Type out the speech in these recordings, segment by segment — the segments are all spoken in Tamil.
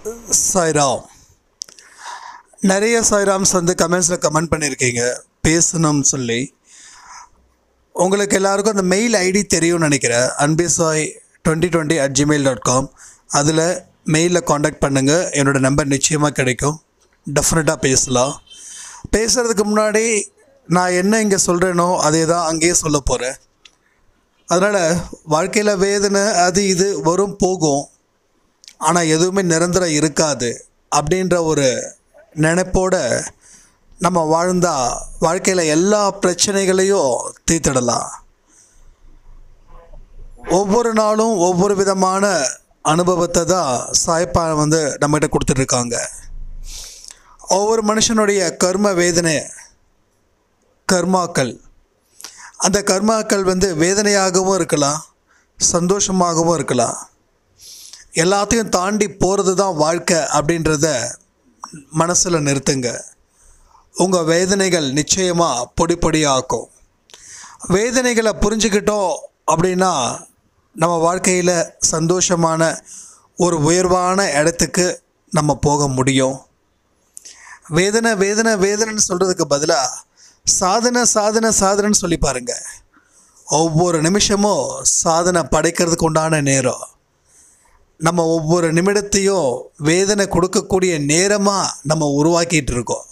சாய்ராம் நிறைய சாய்ராம்ஸ் வந்து கமெண்ட்ஸில் கமெண்ட் பண்ணியிருக்கீங்க பேசணும்னு சொல்லி உங்களுக்கு எல்லாருக்கும் அந்த மெயில் ஐடி தெரியும்னு நினைக்கிறேன் Anbesai twenty twenty at Gmail dot com அதில் மெயிலில் காண்டாக்ட் பண்ணுங்கள் என்னோடய நம்பர் நிச்சயமாக கிடைக்கும் டெஃபினட்டாக பேசலாம் பேசுகிறதுக்கு முன்னாடி நான் என்ன இங்கே சொல்கிறேனோ அதே தான் அங்கேயே சொல்ல போகிறேன் அதனால் வாழ்க்கையில் வேதனை அது இது வரும் போகும் ஆனால் எதுவுமே நிரந்தரம் இருக்காது அப்படின்ற ஒரு நினைப்போட நம்ம வாழ்ந்தா வாழ்க்கையில் எல்லா பிரச்சனைகளையும் தீர்த்திடலாம் ஒவ்வொரு நாளும் ஒவ்வொரு விதமான அனுபவத்தை தான் சாய்ப்பா வந்து நம்மகிட்ட கொடுத்துட்ருக்காங்க ஒவ்வொரு மனுஷனுடைய கர்ம வேதனை கர்மாக்கள் அந்த கர்மாக்கள் வந்து வேதனையாகவும் இருக்கலாம் சந்தோஷமாகவும் இருக்கலாம் எல்லாத்தையும் தாண்டி போகிறது தான் வாழ்க்கை அப்படின்றத மனசில் நிறுத்துங்க உங்கள் வேதனைகள் நிச்சயமாக பொடி பொடியாக்கும் வேதனைகளை புரிஞ்சுக்கிட்டோம் அப்படின்னா நம்ம வாழ்க்கையில் சந்தோஷமான ஒரு உயர்வான இடத்துக்கு நம்ம போக முடியும் வேதனை வேதனை வேதனைன்னு சொல்கிறதுக்கு பதிலாக சாதனை சாதனை சாதனைன்னு சொல்லி பாருங்கள் ஒவ்வொரு நிமிஷமும் சாதனை படைக்கிறதுக்கு உண்டான நேரம் நம்ம ஒவ்வொரு நிமிடத்தையும் வேதனை கொடுக்கக்கூடிய நேரமாக நம்ம உருவாக்கிட்டு இருக்கோம்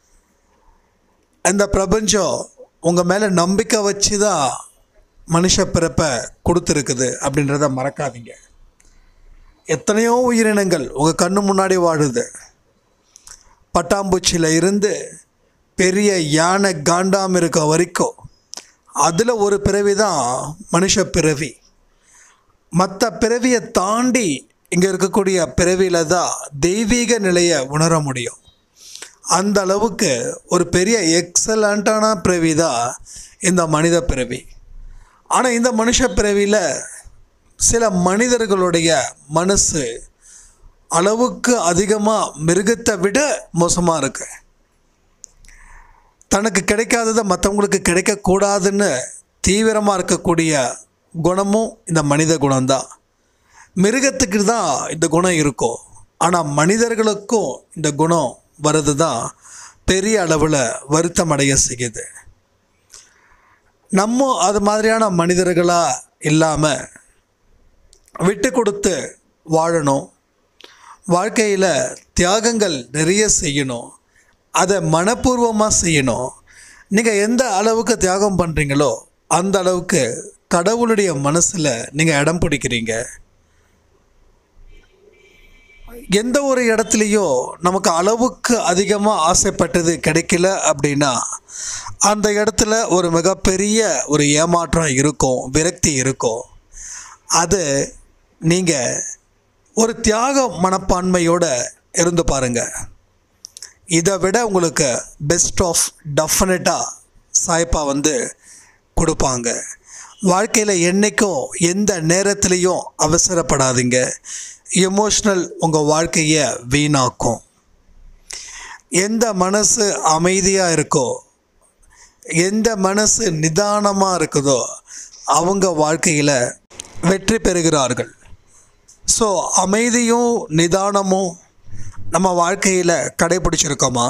இந்த பிரபஞ்சம் உங்கள் மேலே நம்பிக்கை வச்சு தான் மனுஷ பிறப்பை கொடுத்துருக்குது அப்படின்றத மறக்காதீங்க எத்தனையோ உயிரினங்கள் உங்கள் கண்ணு முன்னாடி வாழுது பட்டாம்பூச்சியில் இருந்து பெரிய யானை காண்டாம் இருக்க வரைக்கும் அதில் ஒரு பிறவி தான் மனுஷ பிறவி மற்ற பிறவியை தாண்டி இங்கே இருக்கக்கூடிய பிறவியில் தான் தெய்வீக நிலையை உணர முடியும் அந்த அளவுக்கு ஒரு பெரிய எக்ஸலண்ட்டான பிறவி தான் இந்த மனித பிறவி ஆனால் இந்த மனுஷ பிறவியில் சில மனிதர்களுடைய மனசு அளவுக்கு அதிகமாக மிருகத்தை விட மோசமாக இருக்கு தனக்கு கிடைக்காததை மற்றவங்களுக்கு கிடைக்கக்கூடாதுன்னு தீவிரமாக இருக்கக்கூடிய குணமும் இந்த மனித குணம்தான் மிருகத்துக்கு தான் இந்த குணம் இருக்கும் ஆனால் மனிதர்களுக்கும் இந்த குணம் வர்றது தான் பெரிய அளவில் வருத்தம் அடைய செய்யுது நம்ம அது மாதிரியான மனிதர்களாக இல்லாமல் விட்டு கொடுத்து வாழணும் வாழ்க்கையில் தியாகங்கள் நிறைய செய்யணும் அதை மனப்பூர்வமாக செய்யணும் நீங்கள் எந்த அளவுக்கு தியாகம் பண்ணுறீங்களோ அந்த அளவுக்கு கடவுளுடைய மனசில் நீங்கள் இடம் பிடிக்கிறீங்க எந்த ஒரு இடத்துலையும் நமக்கு அளவுக்கு அதிகமாக ஆசைப்பட்டது கிடைக்கல அப்படின்னா அந்த இடத்துல ஒரு மிகப்பெரிய ஒரு ஏமாற்றம் இருக்கும் விரக்தி இருக்கும் அது நீங்கள் ஒரு தியாக மனப்பான்மையோடு இருந்து பாருங்கள் இதை விட உங்களுக்கு பெஸ்ட் ஆஃப் டெஃபினட்டாக சாய்ப்பா வந்து கொடுப்பாங்க வாழ்க்கையில் என்றைக்கும் எந்த நேரத்துலையும் அவசரப்படாதீங்க எமோஷ்னல் உங்கள் வாழ்க்கையை வீணாக்கும் எந்த மனசு அமைதியாக இருக்கோ எந்த மனசு நிதானமாக இருக்குதோ அவங்க வாழ்க்கையில் வெற்றி பெறுகிறார்கள் ஸோ அமைதியும் நிதானமும் நம்ம வாழ்க்கையில் கடைபிடிச்சிருக்கோமா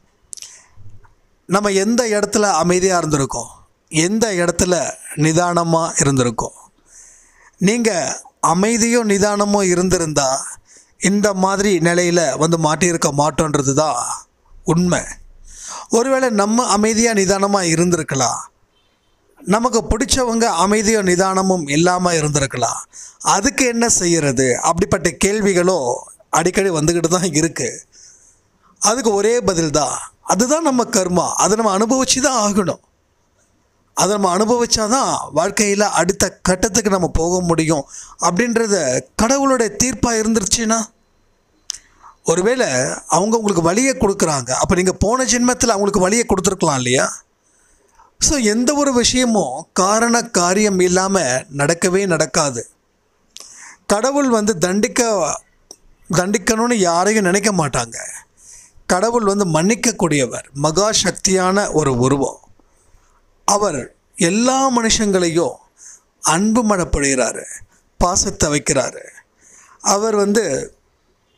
நம்ம எந்த இடத்துல அமைதியாக இருந்திருக்கோம் எந்த இடத்துல நிதானமாக இருந்திருக்கோம் நீங்கள் அமைதியும் நிதானமும் இருந்திருந்தா இந்த மாதிரி நிலையில் வந்து மாட்டியிருக்க மாட்டோன்றது தான் உண்மை ஒருவேளை நம்ம அமைதியாக நிதானமாக இருந்திருக்கலாம் நமக்கு பிடிச்சவங்க அமைதியும் நிதானமும் இல்லாமல் இருந்திருக்கலாம் அதுக்கு என்ன செய்கிறது அப்படிப்பட்ட கேள்விகளும் அடிக்கடி வந்துக்கிட்டு தான் இருக்குது அதுக்கு ஒரே பதில் தான் அதுதான் நம்ம கர்மா அதை நம்ம அனுபவிச்சு தான் ஆகணும் அதை நம்ம அனுபவிச்சா தான் வாழ்க்கையில் அடுத்த கட்டத்துக்கு நம்ம போக முடியும் அப்படின்றத கடவுளுடைய தீர்ப்பாக இருந்துருச்சுன்னா ஒருவேளை அவங்க உங்களுக்கு வழியை கொடுக்குறாங்க அப்போ நீங்கள் போன ஜென்மத்தில் அவங்களுக்கு வழியை கொடுத்துருக்கலாம் இல்லையா ஸோ எந்த ஒரு விஷயமும் காரண காரியம் இல்லாமல் நடக்கவே நடக்காது கடவுள் வந்து தண்டிக்க தண்டிக்கணும்னு யாரையும் நினைக்க மாட்டாங்க கடவுள் வந்து மன்னிக்கக்கூடியவர் மகா சக்தியான ஒரு உருவம் அவர் எல்லா மனுஷங்களையும் அன்பு மழப்படுகிறாரு பாசத்தை வைக்கிறாரு அவர் வந்து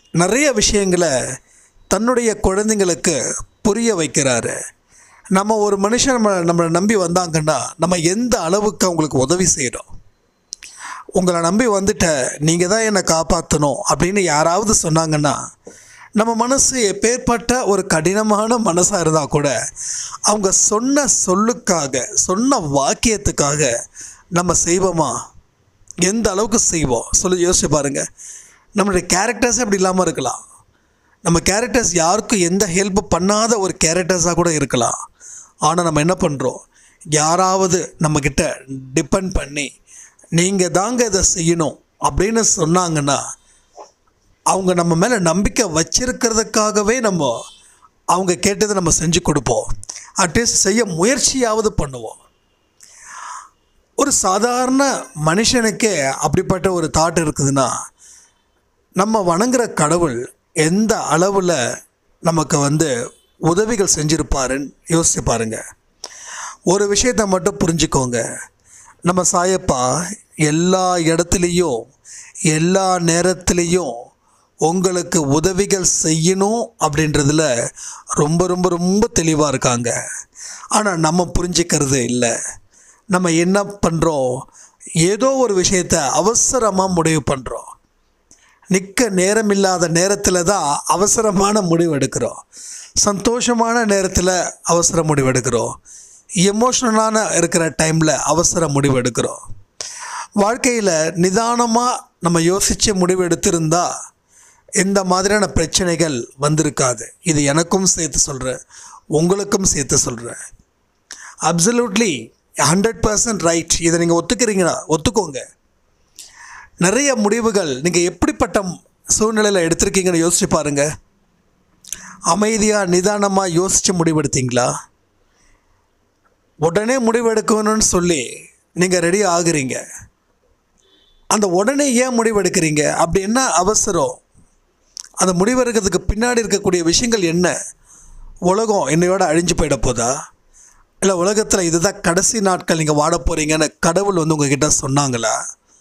நிறைய விஷயங்களை தன்னுடைய குழந்தைங்களுக்கு புரிய வைக்கிறாரு நம்ம ஒரு மனுஷன் நம்ம நம்மளை நம்பி வந்தாங்கன்னா நம்ம எந்த அளவுக்கு அவங்களுக்கு உதவி செய்கிறோம் உங்களை நம்பி வந்துட்ட நீங்கள் தான் என்னை காப்பாற்றணும் அப்படின்னு யாராவது சொன்னாங்கன்னா நம்ம மனசு எப்பேற்பட்ட ஒரு கடினமான மனசாக இருந்தால் கூட அவங்க சொன்ன சொல்லுக்காக சொன்ன வாக்கியத்துக்காக நம்ம செய்வோமா எந்த அளவுக்கு செய்வோம் சொல்லி யோசிச்சு பாருங்கள் நம்மளுடைய கேரக்டர்ஸே அப்படி இல்லாமல் இருக்கலாம் நம்ம கேரக்டர்ஸ் யாருக்கும் எந்த ஹெல்ப் பண்ணாத ஒரு கேரக்டர்ஸாக கூட இருக்கலாம் ஆனால் நம்ம என்ன பண்ணுறோம் யாராவது நம்மக்கிட்ட டிபெண்ட் பண்ணி நீங்கள் தாங்க இதை செய்யணும் அப்படின்னு சொன்னாங்கன்னா அவங்க நம்ம மேலே நம்பிக்கை வச்சிருக்கிறதுக்காகவே நம்ம அவங்க கேட்டதை நம்ம செஞ்சு கொடுப்போம் அட்லீஸ்ட் செய்ய முயற்சியாவது பண்ணுவோம் ஒரு சாதாரண மனுஷனுக்கே அப்படிப்பட்ட ஒரு தாட் இருக்குதுன்னா நம்ம வணங்குற கடவுள் எந்த அளவில் நமக்கு வந்து உதவிகள் செஞ்சுருப்பாருன்னு யோசிச்சு பாருங்க ஒரு விஷயத்தை மட்டும் புரிஞ்சுக்கோங்க நம்ம சாயப்பா எல்லா இடத்துலையும் எல்லா நேரத்துலேயும் உங்களுக்கு உதவிகள் செய்யணும் அப்படின்றதுல ரொம்ப ரொம்ப ரொம்ப தெளிவாக இருக்காங்க ஆனால் நம்ம புரிஞ்சுக்கிறது இல்லை நம்ம என்ன பண்ணுறோம் ஏதோ ஒரு விஷயத்தை அவசரமாக முடிவு பண்ணுறோம் நிற்க நேரமில்லாத நேரத்தில் தான் அவசரமான முடிவு எடுக்கிறோம் சந்தோஷமான நேரத்தில் அவசர முடிவு எடுக்கிறோம் எமோஷ்னலான இருக்கிற டைமில் அவசர முடிவு எடுக்கிறோம் வாழ்க்கையில் நிதானமாக நம்ம யோசித்து முடிவு எடுத்திருந்தா இந்த மாதிரியான பிரச்சனைகள் வந்திருக்காது இது எனக்கும் சேர்த்து சொல்கிறேன் உங்களுக்கும் சேர்த்து சொல்கிறேன் அப்சல்யூட்லி ஹண்ட்ரட் பர்சன்ட் ரைட் இதை நீங்கள் ஒத்துக்கிறீங்கன்னா ஒத்துக்கோங்க நிறைய முடிவுகள் நீங்கள் எப்படிப்பட்ட சூழ்நிலையில் எடுத்திருக்கீங்கன்னு யோசிச்சு பாருங்க அமைதியாக நிதானமாக யோசித்து முடிவெடுத்தீங்களா உடனே முடிவெடுக்கணும்னு சொல்லி நீங்கள் ரெடி ஆகுறீங்க அந்த உடனே ஏன் முடிவெடுக்கிறீங்க அப்படி என்ன அவசரம் அந்த முடிவெடுக்கிறதுக்கு பின்னாடி இருக்கக்கூடிய விஷயங்கள் என்ன உலகம் என்னையோட அழிஞ்சு போயிட போதா இல்லை உலகத்தில் இதுதான் கடைசி நாட்கள் நீங்கள் வாட போகிறீங்கன்னு கடவுள் வந்து உங்ககிட்ட சொன்னாங்களா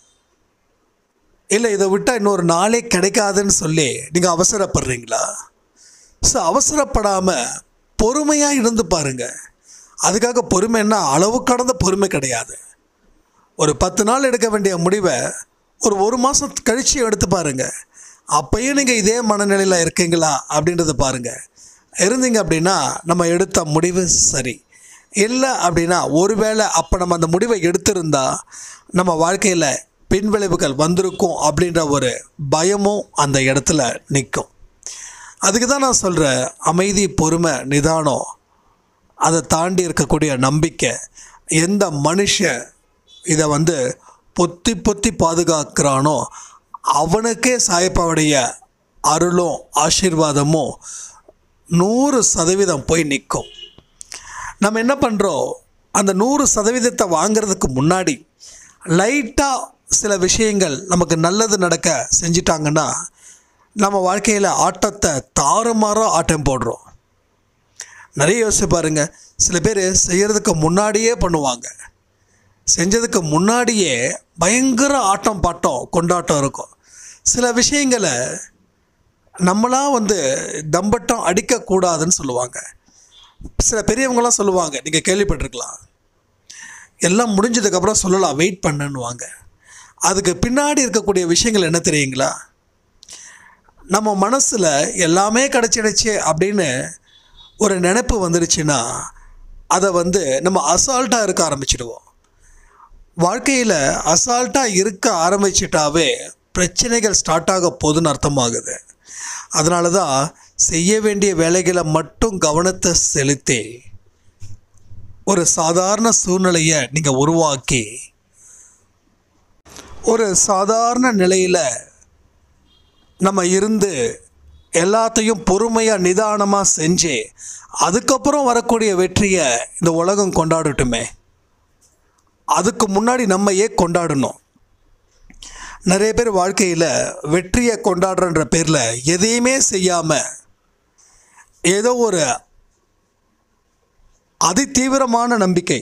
இல்லை இதை விட்டால் இன்னொரு நாளே கிடைக்காதுன்னு சொல்லி நீங்கள் அவசரப்படுறீங்களா ஸோ அவசரப்படாமல் பொறுமையாக இருந்து பாருங்க அதுக்காக பொறுமைன்னா அளவு கடந்த பொறுமை கிடையாது ஒரு பத்து நாள் எடுக்க வேண்டிய முடிவை ஒரு ஒரு மாதம் கழித்து எடுத்து பாருங்க அப்பயும் நீங்கள் இதே மனநிலையில் இருக்கீங்களா அப்படின்றத பாருங்கள் இருந்தீங்க அப்படின்னா நம்ம எடுத்த முடிவு சரி இல்லை அப்படின்னா ஒருவேளை அப்போ நம்ம அந்த முடிவை எடுத்திருந்தா நம்ம வாழ்க்கையில் பின்விளைவுகள் வந்திருக்கும் அப்படின்ற ஒரு பயமும் அந்த இடத்துல நிற்கும் அதுக்கு தான் நான் சொல்கிறேன் அமைதி பொறுமை நிதானம் அதை தாண்டி இருக்கக்கூடிய நம்பிக்கை எந்த மனுஷன் இதை வந்து பொத்தி பொத்தி பாதுகாக்கிறானோ அவனுக்கே சாயப்பாவுடைய அருளும் ஆசீர்வாதமும் நூறு சதவீதம் போய் நிற்கும் நம்ம என்ன பண்ணுறோம் அந்த நூறு சதவீதத்தை வாங்கிறதுக்கு முன்னாடி லைட்டாக சில விஷயங்கள் நமக்கு நல்லது நடக்க செஞ்சிட்டாங்கன்னா நம்ம வாழ்க்கையில் ஆட்டத்தை தாறுமாறாக ஆட்டம் போடுறோம் நிறைய யோசிச்சு பாருங்க சில பேர் செய்கிறதுக்கு முன்னாடியே பண்ணுவாங்க செஞ்சதுக்கு முன்னாடியே பயங்கர ஆட்டம் பாட்டம் கொண்டாட்டம் இருக்கும் சில விஷயங்களை நம்மளா வந்து தம்பட்டம் அடிக்கக்கூடாதுன்னு சொல்லுவாங்க சில பெரியவங்களாம் சொல்லுவாங்க நீங்கள் கேள்விப்பட்டிருக்கலாம் எல்லாம் முடிஞ்சதுக்கப்புறம் சொல்லலாம் வெயிட் பண்ணுன்னுவாங்க அதுக்கு பின்னாடி இருக்கக்கூடிய விஷயங்கள் என்ன தெரியுங்களா நம்ம மனசில் எல்லாமே கிடச்சிடுச்சு அப்படின்னு ஒரு நினைப்பு வந்துடுச்சுன்னா அதை வந்து நம்ம அசால்ட்டாக இருக்க ஆரம்பிச்சிடுவோம் வாழ்க்கையில் அசால்ட்டாக இருக்க ஆரம்பிச்சிட்டாவே பிரச்சனைகள் ஸ்டார்ட் ஆக போகுதுன்னு அர்த்தமாகுது அதனால தான் செய்ய வேண்டிய வேலைகளை மட்டும் கவனத்தை செலுத்தி ஒரு சாதாரண சூழ்நிலையை நீங்கள் உருவாக்கி ஒரு சாதாரண நிலையில் நம்ம இருந்து எல்லாத்தையும் பொறுமையாக நிதானமாக செஞ்சு அதுக்கப்புறம் வரக்கூடிய வெற்றியை இந்த உலகம் கொண்டாடட்டுமே அதுக்கு முன்னாடி நம்ம ஏன் கொண்டாடணும் நிறைய பேர் வாழ்க்கையில் வெற்றியை கொண்டாடுறன்ற பேரில் எதையுமே செய்யாமல் ஏதோ ஒரு அதிதீவிரமான நம்பிக்கை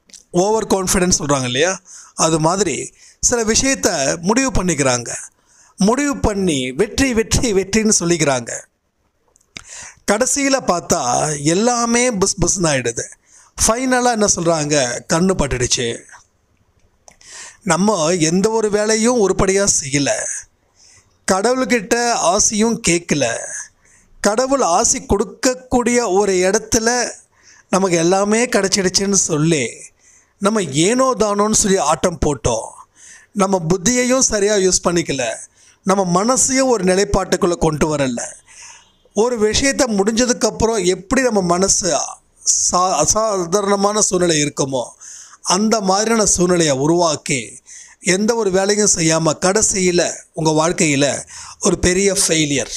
ஓவர் கான்ஃபிடென்ஸ் சொல்கிறாங்க இல்லையா அது மாதிரி சில விஷயத்த முடிவு பண்ணிக்கிறாங்க முடிவு பண்ணி வெற்றி வெற்றி வெற்றின்னு சொல்லிக்கிறாங்க கடைசியில் பார்த்தா எல்லாமே புஸ் புஸ்ன்னு ஆகிடுது ஃபைனலாக என்ன சொல்கிறாங்க கண்ணு பட்டுடுச்சு நம்ம எந்த ஒரு வேலையும் உருப்படியாக செய்யலை கடவுள்கிட்ட ஆசையும் கேட்கல கடவுள் ஆசை கொடுக்கக்கூடிய ஒரு இடத்துல நமக்கு எல்லாமே கிடச்சிடுச்சுன்னு சொல்லி நம்ம ஏனோ தானோன்னு சொல்லி ஆட்டம் போட்டோம் நம்ம புத்தியையும் சரியாக யூஸ் பண்ணிக்கல நம்ம மனசையும் ஒரு நிலைப்பாட்டுக்குள்ளே கொண்டு வரல ஒரு விஷயத்தை முடிஞ்சதுக்கப்புறம் எப்படி நம்ம மனசு சா அசாதாரணமான சூழ்நிலை இருக்குமோ அந்த மாதிரியான சூழ்நிலையை உருவாக்கி எந்த ஒரு வேலையும் செய்யாமல் கடைசியில் உங்கள் வாழ்க்கையில் ஒரு பெரிய ஃபெயிலியர்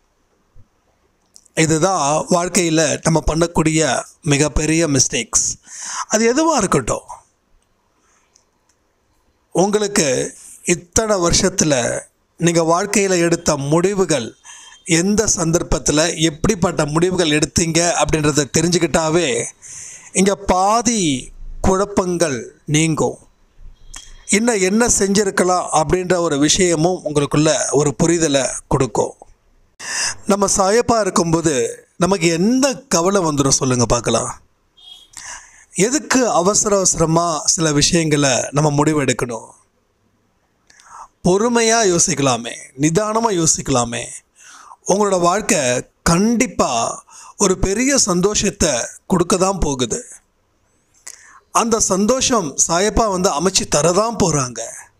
இதுதான் வாழ்க்கையில் நம்ம பண்ணக்கூடிய மிகப்பெரிய மிஸ்டேக்ஸ் அது எதுவாக இருக்கட்டும் உங்களுக்கு இத்தனை வருஷத்தில் நீங்கள் வாழ்க்கையில் எடுத்த முடிவுகள் எந்த சந்தர்ப்பத்தில் எப்படிப்பட்ட முடிவுகள் எடுத்தீங்க அப்படின்றத தெரிஞ்சுக்கிட்டாவே இங்கே பாதி குழப்பங்கள் நீங்கும் இன்னும் என்ன செஞ்சுருக்கலாம் அப்படின்ற ஒரு விஷயமும் உங்களுக்குள்ள ஒரு புரிதலை கொடுக்கும் நம்ம சாயப்பாக இருக்கும்போது நமக்கு எந்த கவலை வந்துடும் சொல்லுங்கள் பார்க்கலாம் எதுக்கு அவசர அவசரமாக சில விஷயங்களை நம்ம முடிவெடுக்கணும் பொறுமையாக யோசிக்கலாமே நிதானமாக யோசிக்கலாமே உங்களோட வாழ்க்கை கண்டிப்பாக ஒரு பெரிய சந்தோஷத்தை கொடுக்க தான் போகுது அந்த சந்தோஷம் சாயப்பா வந்து அமைச்சு தரதான் போகிறாங்க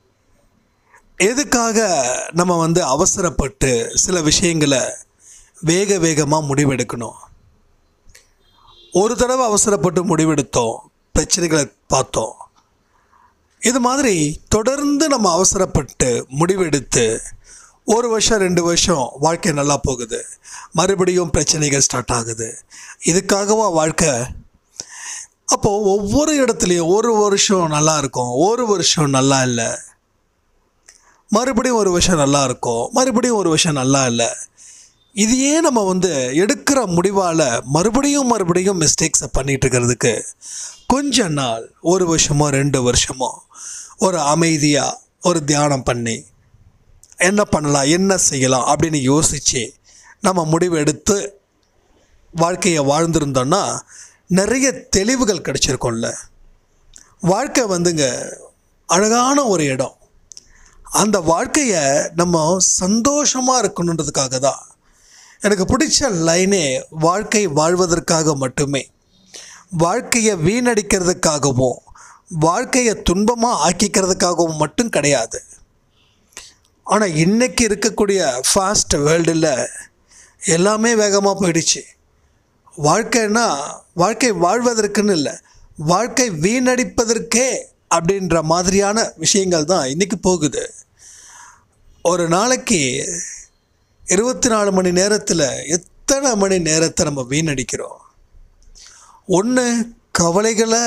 எதுக்காக நம்ம வந்து அவசரப்பட்டு சில விஷயங்களை வேக வேகமாக முடிவெடுக்கணும் ஒரு தடவை அவசரப்பட்டு முடிவெடுத்தோம் பிரச்சனைகளை பார்த்தோம் இது மாதிரி தொடர்ந்து நம்ம அவசரப்பட்டு முடிவெடுத்து ஒரு வருஷம் ரெண்டு வருஷம் வாழ்க்கை நல்லா போகுது மறுபடியும் பிரச்சனைகள் ஸ்டார்ட் ஆகுது இதுக்காகவா வாழ்க்கை அப்போது ஒவ்வொரு இடத்துலையும் ஒரு வருஷம் நல்லா இருக்கும் ஒரு வருஷம் நல்லா இல்லை மறுபடியும் ஒரு வருஷம் நல்லா இருக்கும் மறுபடியும் ஒரு வருஷம் நல்லா இல்லை இதையே நம்ம வந்து எடுக்கிற முடிவால் மறுபடியும் மறுபடியும் மிஸ்டேக்ஸை பண்ணிகிட்டு இருக்கிறதுக்கு கொஞ்ச நாள் ஒரு வருஷமோ ரெண்டு வருஷமோ ஒரு அமைதியாக ஒரு தியானம் பண்ணி என்ன பண்ணலாம் என்ன செய்யலாம் அப்படின்னு யோசித்து நம்ம முடிவு எடுத்து வாழ்க்கையை வாழ்ந்திருந்தோன்னா நிறைய தெளிவுகள் கிடச்சிருக்கோம்ல வாழ்க்கை வந்துங்க அழகான ஒரு இடம் அந்த வாழ்க்கையை நம்ம சந்தோஷமாக இருக்கணுன்றதுக்காக தான் எனக்கு பிடிச்ச லைனே வாழ்க்கை வாழ்வதற்காக மட்டுமே வாழ்க்கையை வீணடிக்கிறதுக்காகவும் வாழ்க்கையை துன்பமாக ஆக்கிக்கிறதுக்காகவும் மட்டும் கிடையாது ஆனால் இன்றைக்கி இருக்கக்கூடிய ஃபாஸ்ட் வேர்ல்டில் எல்லாமே வேகமாக போயிடுச்சு வாழ்க்கைன்னா வாழ்க்கை வாழ்வதற்குன்னு இல்லை வாழ்க்கை வீணடிப்பதற்கே அப்படின்ற மாதிரியான விஷயங்கள் தான் இன்றைக்கி போகுது ஒரு நாளைக்கு இருபத்தி நாலு மணி நேரத்தில் எத்தனை மணி நேரத்தை நம்ம வீணடிக்கிறோம் ஒன்று கவலைகளை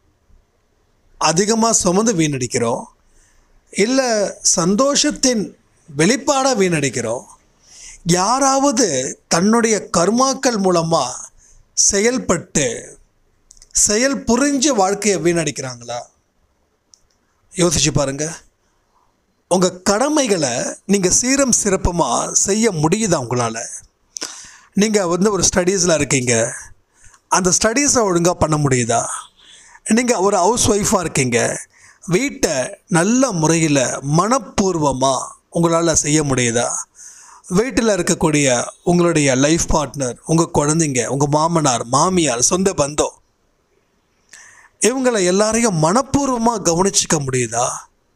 அதிகமாக சுமந்து வீணடிக்கிறோம் இல்லை சந்தோஷத்தின் வெளிப்பாடாக வீணடிக்கிறோம் யாராவது தன்னுடைய கர்மாக்கள் மூலமாக செயல்பட்டு செயல் புரிஞ்சு வாழ்க்கையை வீணடிக்கிறாங்களா யோசிச்சு பாருங்க உங்கள் கடமைகளை நீங்கள் சீரம் சிறப்பமாக செய்ய முடியுதா உங்களால் நீங்கள் வந்து ஒரு ஸ்டடீஸில் இருக்கீங்க அந்த ஸ்டடீஸை ஒழுங்காக பண்ண முடியுதா நீங்கள் ஒரு ஹவுஸ் ஒய்ஃபாக இருக்கீங்க வீட்டை நல்ல முறையில் மனப்பூர்வமாக உங்களால் செய்ய முடியுதா வீட்டில் இருக்கக்கூடிய உங்களுடைய லைஃப் பார்ட்னர் உங்கள் குழந்தைங்க உங்கள் மாமனார் மாமியார் சொந்த பந்தம் இவங்களை எல்லாரையும் மனப்பூர்வமாக கவனிச்சிக்க முடியுதா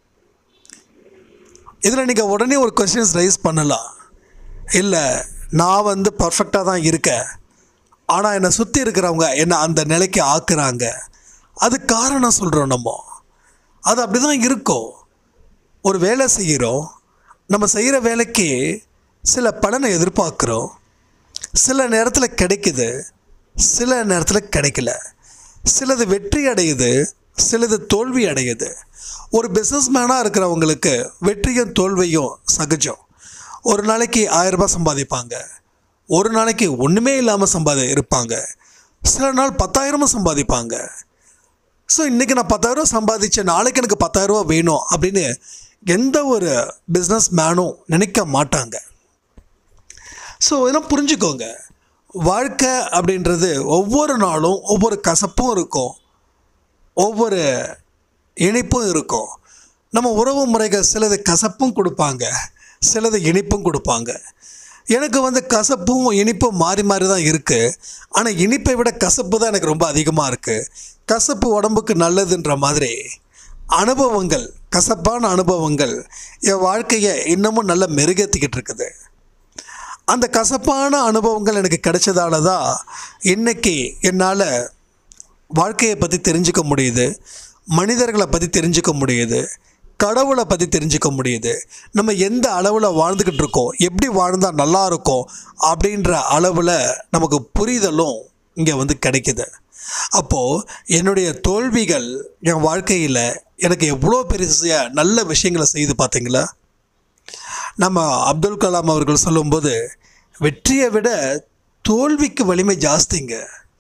இதில் நீங்கள் உடனே ஒரு கொஸ்டின்ஸ் ரைஸ் பண்ணலாம் இல்லை நான் வந்து பர்ஃபெக்டாக தான் இருக்கேன் ஆனால் என்னை சுற்றி இருக்கிறவங்க என்னை அந்த நிலைக்கு ஆக்குறாங்க அது காரணம் சொல்கிறோம் நம்ம அது அப்படி தான் இருக்கும் ஒரு வேலை செய்கிறோம் நம்ம செய்கிற வேலைக்கு சில பலனை எதிர்பார்க்குறோம் சில நேரத்தில் கிடைக்குது சில நேரத்தில் கிடைக்கல சிலது வெற்றி அடையுது சிலது தோல்வி அடையுது ஒரு பிஸ்னஸ் மேனாக இருக்கிறவங்களுக்கு வெற்றியும் தோல்வியும் சகஜம் ஒரு நாளைக்கு ஆயிரம் ரூபாய் சம்பாதிப்பாங்க ஒரு நாளைக்கு ஒன்றுமே இல்லாமல் சம்பாதி இருப்பாங்க சில நாள் பத்தாயிரமும் சம்பாதிப்பாங்க ஸோ இன்றைக்கி நான் பத்தாயிரம் சம்பாதிச்சேன் நாளைக்கு எனக்கு பத்தாயிரரூபா வேணும் அப்படின்னு எந்த ஒரு பிஸ்னஸ் மேனும் நினைக்க மாட்டாங்க ஸோ இதெல்லாம் புரிஞ்சுக்கோங்க வாழ்க்கை அப்படின்றது ஒவ்வொரு நாளும் ஒவ்வொரு கசப்பும் இருக்கும் ஒவ்வொரு இனிப்பும் இருக்கும் நம்ம உறவு முறைகள் சிலது கசப்பும் கொடுப்பாங்க சிலது இனிப்பும் கொடுப்பாங்க எனக்கு வந்து கசப்பும் இனிப்பும் மாறி மாறி தான் இருக்குது ஆனால் இனிப்பை விட கசப்பு தான் எனக்கு ரொம்ப அதிகமாக இருக்குது கசப்பு உடம்புக்கு நல்லதுன்ற மாதிரி அனுபவங்கள் கசப்பான அனுபவங்கள் என் வாழ்க்கையை இன்னமும் நல்லா மெருகேற்றிக்கிட்டு இருக்குது அந்த கசப்பான அனுபவங்கள் எனக்கு கிடைச்சதால தான் இன்றைக்கி என்னால் வாழ்க்கையை பற்றி தெரிஞ்சுக்க முடியுது மனிதர்களை பற்றி தெரிஞ்சுக்க முடியுது கடவுளை பற்றி தெரிஞ்சுக்க முடியுது நம்ம எந்த அளவில் வாழ்ந்துக்கிட்டு இருக்கோம் எப்படி வாழ்ந்தால் நல்லா இருக்கும் அப்படின்ற அளவில் நமக்கு புரிதலும் இங்கே வந்து கிடைக்குது அப்போது என்னுடைய தோல்விகள் என் வாழ்க்கையில் எனக்கு எவ்வளோ பெரிய நல்ல விஷயங்களை செய்து பார்த்தீங்களா நம்ம அப்துல் கலாம் அவர்கள் சொல்லும்போது வெற்றியை விட தோல்விக்கு வலிமை ஜாஸ்திங்க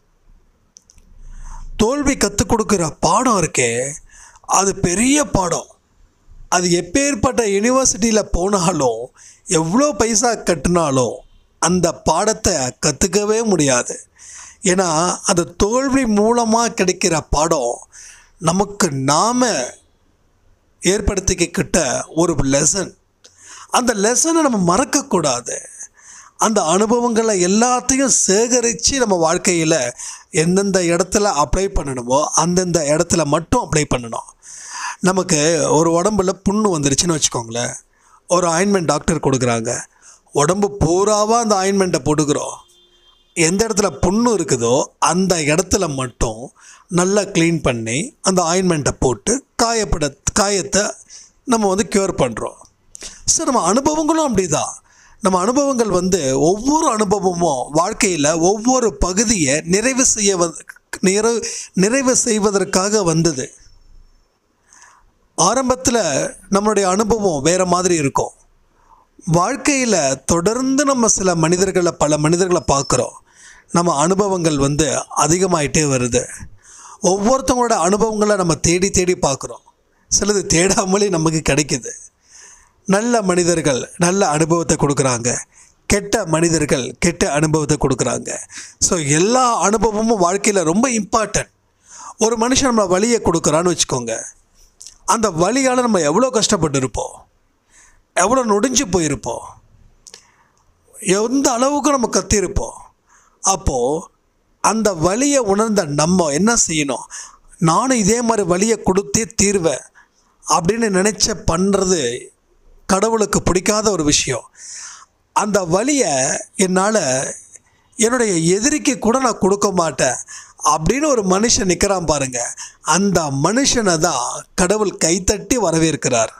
தோல்வி கற்றுக் கொடுக்குற பாடம் இருக்கே அது பெரிய பாடம் அது எப்பேற்பட்ட யூனிவர்சிட்டியில் போனாலும் எவ்வளோ பைசா கட்டினாலும் அந்த பாடத்தை கற்றுக்கவே முடியாது ஏன்னா அந்த தோல்வி மூலமாக கிடைக்கிற பாடம் நமக்கு நாம் ஏற்படுத்திக்கிட்ட ஒரு லெசன் அந்த லெசனை நம்ம மறக்கக்கூடாது அந்த அனுபவங்களை எல்லாத்தையும் சேகரித்து நம்ம வாழ்க்கையில் எந்தெந்த இடத்துல அப்ளை பண்ணணுமோ அந்தந்த இடத்துல மட்டும் அப்ளை பண்ணணும் நமக்கு ஒரு உடம்புல புண்ணு வந்துருச்சுன்னு வச்சுக்கோங்களேன் ஒரு ஆயின்மெண்ட் டாக்டர் கொடுக்குறாங்க உடம்பு பூராவாக அந்த ஆயின்மெண்ட்டை போட்டுக்கிறோம் எந்த இடத்துல புண்ணு இருக்குதோ அந்த இடத்துல மட்டும் நல்லா க்ளீன் பண்ணி அந்த ஆயின்மெண்ட்டை போட்டு காயப்பட காயத்தை நம்ம வந்து க்யூர் பண்ணுறோம் ஸோ நம்ம அனுபவங்களும் அப்படிதான் நம்ம அனுபவங்கள் வந்து ஒவ்வொரு அனுபவமும் வாழ்க்கையில் ஒவ்வொரு பகுதியை நிறைவு செய்ய வந்து நிறைவு நிறைவு செய்வதற்காக வந்தது ஆரம்பத்தில் நம்மளுடைய அனுபவம் வேறு மாதிரி இருக்கும் வாழ்க்கையில் தொடர்ந்து நம்ம சில மனிதர்களை பல மனிதர்களை பார்க்குறோம் நம்ம அனுபவங்கள் வந்து அதிகமாயிட்டே வருது ஒவ்வொருத்தவங்களோட அனுபவங்களை நம்ம தேடி தேடி பார்க்குறோம் சிலது தேடாமலே நமக்கு கிடைக்குது நல்ல மனிதர்கள் நல்ல அனுபவத்தை கொடுக்குறாங்க கெட்ட மனிதர்கள் கெட்ட அனுபவத்தை கொடுக்குறாங்க ஸோ எல்லா அனுபவமும் வாழ்க்கையில் ரொம்ப இம்பார்ட்டன்ட் ஒரு மனுஷன் நம்மளை வழியை கொடுக்குறான்னு வச்சுக்கோங்க அந்த வழியால் நம்ம எவ்வளோ கஷ்டப்பட்டு இருப்போம் எவ்வளோ நொடிஞ்சு போயிருப்போம் எந்த அளவுக்கு நம்ம கத்திருப்போம் அப்போது அந்த வழியை உணர்ந்த நம்ம என்ன செய்யணும் நானும் இதே மாதிரி வழியை கொடுத்தே தீர்வேன் அப்படின்னு நினச்ச பண்ணுறது கடவுளுக்கு பிடிக்காத ஒரு விஷயம் அந்த வழியை என்னால் என்னுடைய எதிரிக்கு கூட நான் கொடுக்க மாட்டேன் அப்படின்னு ஒரு மனுஷன் நிற்கிறான் பாருங்க அந்த மனுஷனை தான் கடவுள் கைத்தட்டி வரவேற்கிறார்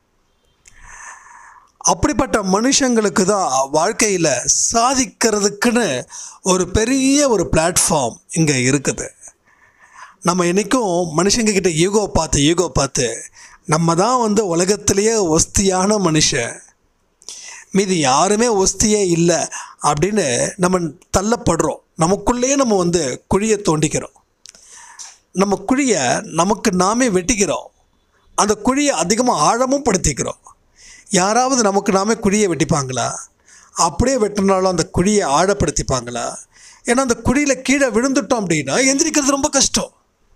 அப்படிப்பட்ட மனுஷங்களுக்கு தான் வாழ்க்கையில் சாதிக்கிறதுக்குன்னு ஒரு பெரிய ஒரு பிளாட்ஃபார்ம் இங்கே இருக்குது நம்ம என்றைக்கும் மனுஷங்க கிட்ட ஈகோ பார்த்து ஈகோ பார்த்து நம்ம தான் வந்து உலகத்திலேயே ஒஸ்தியான மனுஷன் மீதி யாருமே ஒஸ்தியே இல்லை அப்படின்னு நம்ம தள்ளப்படுறோம் நமக்குள்ளேயே நம்ம வந்து குழியை தோண்டிக்கிறோம் நம்ம குழியை நமக்கு நாமே வெட்டிக்கிறோம் அந்த குழியை அதிகமாக ஆழமும் படுத்திக்கிறோம் யாராவது நமக்கு நாமே குழியை வெட்டிப்பாங்களா அப்படியே வெட்டினாலும் அந்த குழியை ஆழப்படுத்திப்பாங்களா ஏன்னா அந்த குழியில் கீழே விழுந்துட்டோம் அப்படின்னா எந்திரிக்கிறது ரொம்ப கஷ்டம்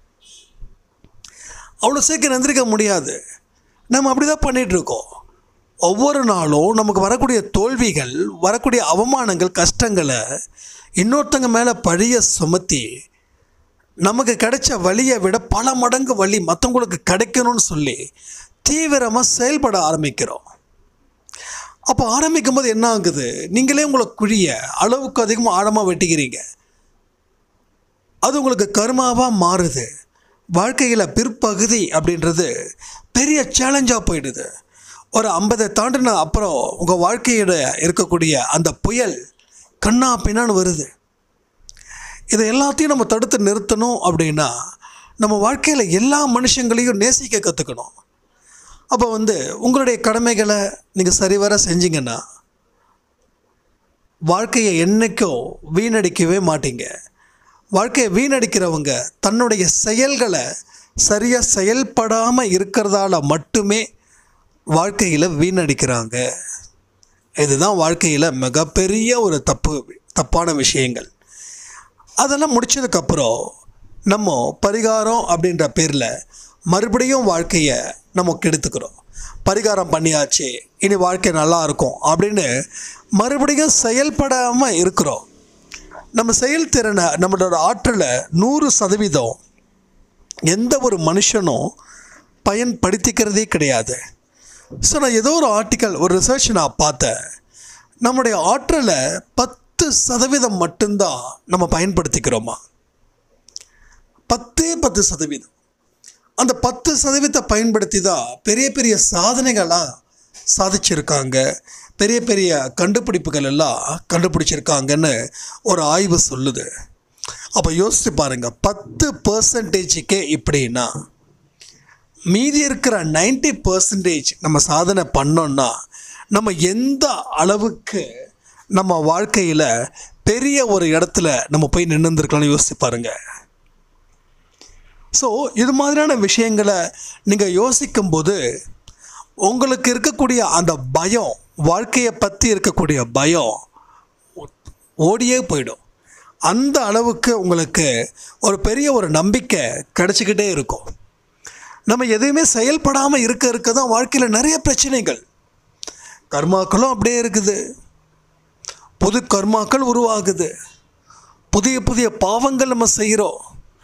அவ்வளோ சீக்கிரம் எந்திரிக்க முடியாது நம்ம அப்படி தான் பண்ணிகிட்ருக்கோம் ஒவ்வொரு நாளும் நமக்கு வரக்கூடிய தோல்விகள் வரக்கூடிய அவமானங்கள் கஷ்டங்களை இன்னொருத்தங்க மேலே பழிய சுமத்தி நமக்கு கிடைச்ச வழியை விட பல மடங்கு வழி மற்றவங்களுக்கு கிடைக்கணும்னு சொல்லி தீவிரமாக செயல்பட ஆரம்பிக்கிறோம் அப்போ ஆரம்பிக்கும் போது என்ன ஆகுது நீங்களே உங்களை குழிய அளவுக்கு அதிகமாக ஆழமாக வெட்டிக்கிறீங்க அது உங்களுக்கு கருமாவாக மாறுது வாழ்க்கையில் பிற்பகுதி அப்படின்றது பெரிய சேலஞ்சாக போயிடுது ஒரு ஐம்பதை தாண்டின அப்புறம் உங்கள் வாழ்க்கையோட இருக்கக்கூடிய அந்த புயல் கண்ணா பின்னான்னு வருது இதை எல்லாத்தையும் நம்ம தடுத்து நிறுத்தணும் அப்படின்னா நம்ம வாழ்க்கையில் எல்லா மனுஷங்களையும் நேசிக்க கற்றுக்கணும் அப்போ வந்து உங்களுடைய கடமைகளை நீங்கள் சரிவர செஞ்சீங்கன்னா வாழ்க்கையை என்றைக்கும் வீணடிக்கவே மாட்டீங்க வாழ்க்கையை வீணடிக்கிறவங்க தன்னுடைய செயல்களை சரியாக செயல்படாமல் இருக்கிறதால மட்டுமே வாழ்க்கையில் வீணடிக்கிறாங்க இதுதான் வாழ்க்கையில் மிகப்பெரிய ஒரு தப்பு தப்பான விஷயங்கள் அதெல்லாம் முடிச்சதுக்கப்புறம் நம்ம பரிகாரம் அப்படின்ற பேரில் மறுபடியும் வாழ்க்கையை நம்ம கெடுத்துக்கிறோம் பரிகாரம் பண்ணியாச்சு இனி வாழ்க்கை நல்லா இருக்கும் அப்படின்னு மறுபடியும் செயல்படாமல் இருக்கிறோம் நம்ம செயல்திறனை நம்மளோட ஆற்றலை நூறு சதவீதம் எந்த ஒரு மனுஷனும் பயன்படுத்திக்கிறதே கிடையாது ஸோ நான் ஏதோ ஒரு ஆர்டிக்கல் ஒரு ரிசர்ச் நான் பார்த்தேன் நம்முடைய ஆற்றலை பத்து சதவீதம் மட்டும்தான் நம்ம பயன்படுத்திக்கிறோமா பத்தே பத்து சதவீதம் அந்த பத்து சதவீதத்தை பயன்படுத்தி தான் பெரிய பெரிய சாதனைகளாக சாதிச்சிருக்காங்க பெரிய பெரிய கண்டுபிடிப்புகள் எல்லாம் கண்டுபிடிச்சிருக்காங்கன்னு ஒரு ஆய்வு சொல்லுது அப்போ யோசிச்சு பாருங்க பத்து பர்சன்டேஜுக்கே இப்படின்னா மீதி இருக்கிற 90% பர்சன்டேஜ் நம்ம சாதனை பண்ணோம்னா நம்ம எந்த அளவுக்கு நம்ம வாழ்க்கையில் பெரிய ஒரு இடத்துல நம்ம போய் நின்றுருக்கலாம்னு யோசிச்சு பாருங்க ஸோ இது மாதிரியான விஷயங்களை நீங்கள் யோசிக்கும்போது உங்களுக்கு இருக்கக்கூடிய அந்த பயம் வாழ்க்கையை பற்றி இருக்கக்கூடிய பயம் ஓடியே போயிடும் அந்த அளவுக்கு உங்களுக்கு ஒரு பெரிய ஒரு நம்பிக்கை கிடச்சிக்கிட்டே இருக்கும் நம்ம எதையுமே செயல்படாமல் இருக்க இருக்க தான் வாழ்க்கையில் நிறைய பிரச்சனைகள் கர்மாக்களும் அப்படியே இருக்குது புது கர்மாக்கள் உருவாகுது புதிய புதிய பாவங்கள் நம்ம செய்கிறோம்